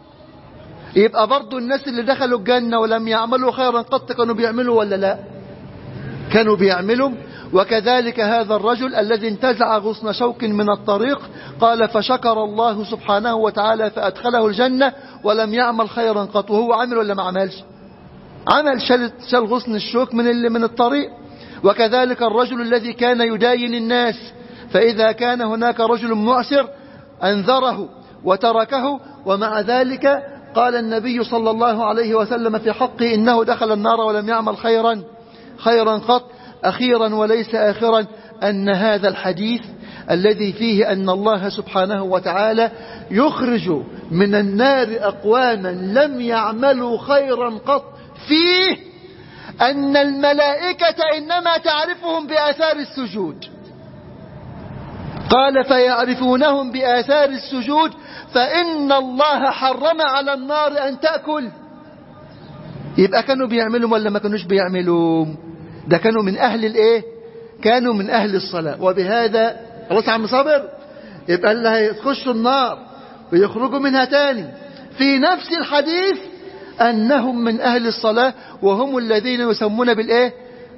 [SPEAKER 1] يبقى برضو الناس اللي دخلوا الجنة ولم يعملوا خيرا قط كانوا بيعملوا ولا لا كانوا بيعملوا وكذلك هذا الرجل الذي انتزع غصن شوك من الطريق قال فشكر الله سبحانه وتعالى فأدخله الجنة ولم يعمل خيرا قط وهو عمل ولا ما عملش عمل شال, شال غصن الشوك من اللي من الطريق وكذلك الرجل الذي كان يداين الناس فإذا كان هناك رجل معسر أنذره وتركه ومع ذلك قال النبي صلى الله عليه وسلم في حقه إنه دخل النار ولم يعمل خيرا خيرا قط أخيرا وليس آخرا أن هذا الحديث الذي فيه أن الله سبحانه وتعالى يخرج من النار أقواما لم يعملوا خيرا قط فيه أن الملائكة إنما تعرفهم بآثار السجود قال فيعرفونهم بآثار السجود فإن الله حرم على النار أن تأكل يبقى كانوا بيعملوا ولا ما كانوش بيعملوا ده كانوا من أهل الإيه كانوا من أهل الصلاة وبهذا خلاص عم صابر يبقى اللي هيخشوا النار ويخرجوا منها تاني في نفس الحديث أنهم من أهل الصلاة وهم الذين يسمون بالإيه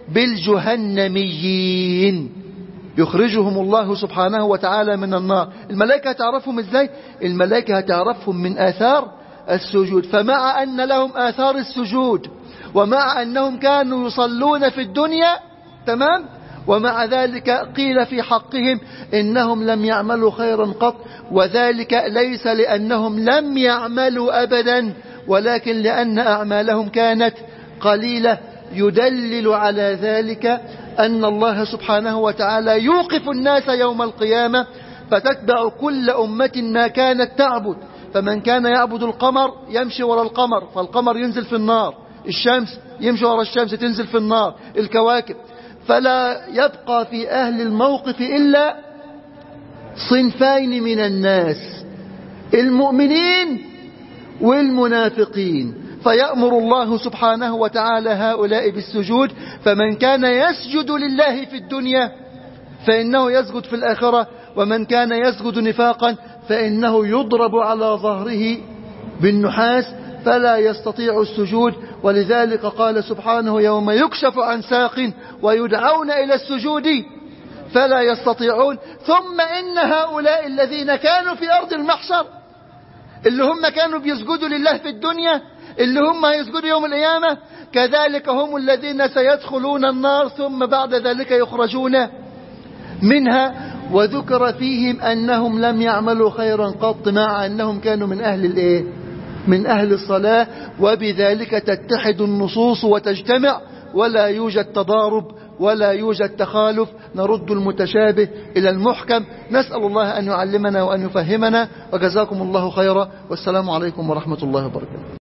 [SPEAKER 1] بالجهنميين يخرجهم الله سبحانه وتعالى من النار الملائكة هتعرفهم ازاي الملائكة هتعرفهم من آثار السجود فمع أن لهم آثار السجود ومع أنهم كانوا يصلون في الدنيا تمام ومع ذلك قيل في حقهم إنهم لم يعملوا خيرا قط وذلك ليس لأنهم لم يعملوا أبدا ولكن لأن أعمالهم كانت قليلة يدلل على ذلك أن الله سبحانه وتعالى يوقف الناس يوم القيامة فتتبع كل أمة ما كانت تعبد فمن كان يعبد القمر يمشي وراء القمر فالقمر ينزل في النار الشمس يمشي وراء الشمس تنزل في النار الكواكب فلا يبقى في أهل الموقف إلا صنفين من الناس المؤمنين والمنافقين فيأمر الله سبحانه وتعالى هؤلاء بالسجود فمن كان يسجد لله في الدنيا فإنه يسجد في الآخرة ومن كان يسجد نفاقا فإنه يضرب على ظهره بالنحاس فلا يستطيع السجود ولذلك قال سبحانه يوم يكشف عن ساق ويدعون إلى السجود فلا يستطيعون ثم إن هؤلاء الذين كانوا في أرض المحشر اللي هم كانوا بيسجدوا لله في الدنيا اللي هم هيسجدوا يوم القيامة كذلك هم الذين سيدخلون النار ثم بعد ذلك يخرجون منها وذكر فيهم أنهم لم يعملوا خيرا قط مع أنهم كانوا من أهل الإيه من أهل الصلاة وبذلك تتحد النصوص وتجتمع ولا يوجد تضارب ولا يوجد تخالف نرد المتشابه إلى المحكم نسأل الله أن يعلمنا وأن يفهمنا وجزاكم الله خيرا والسلام عليكم ورحمة الله وبركاته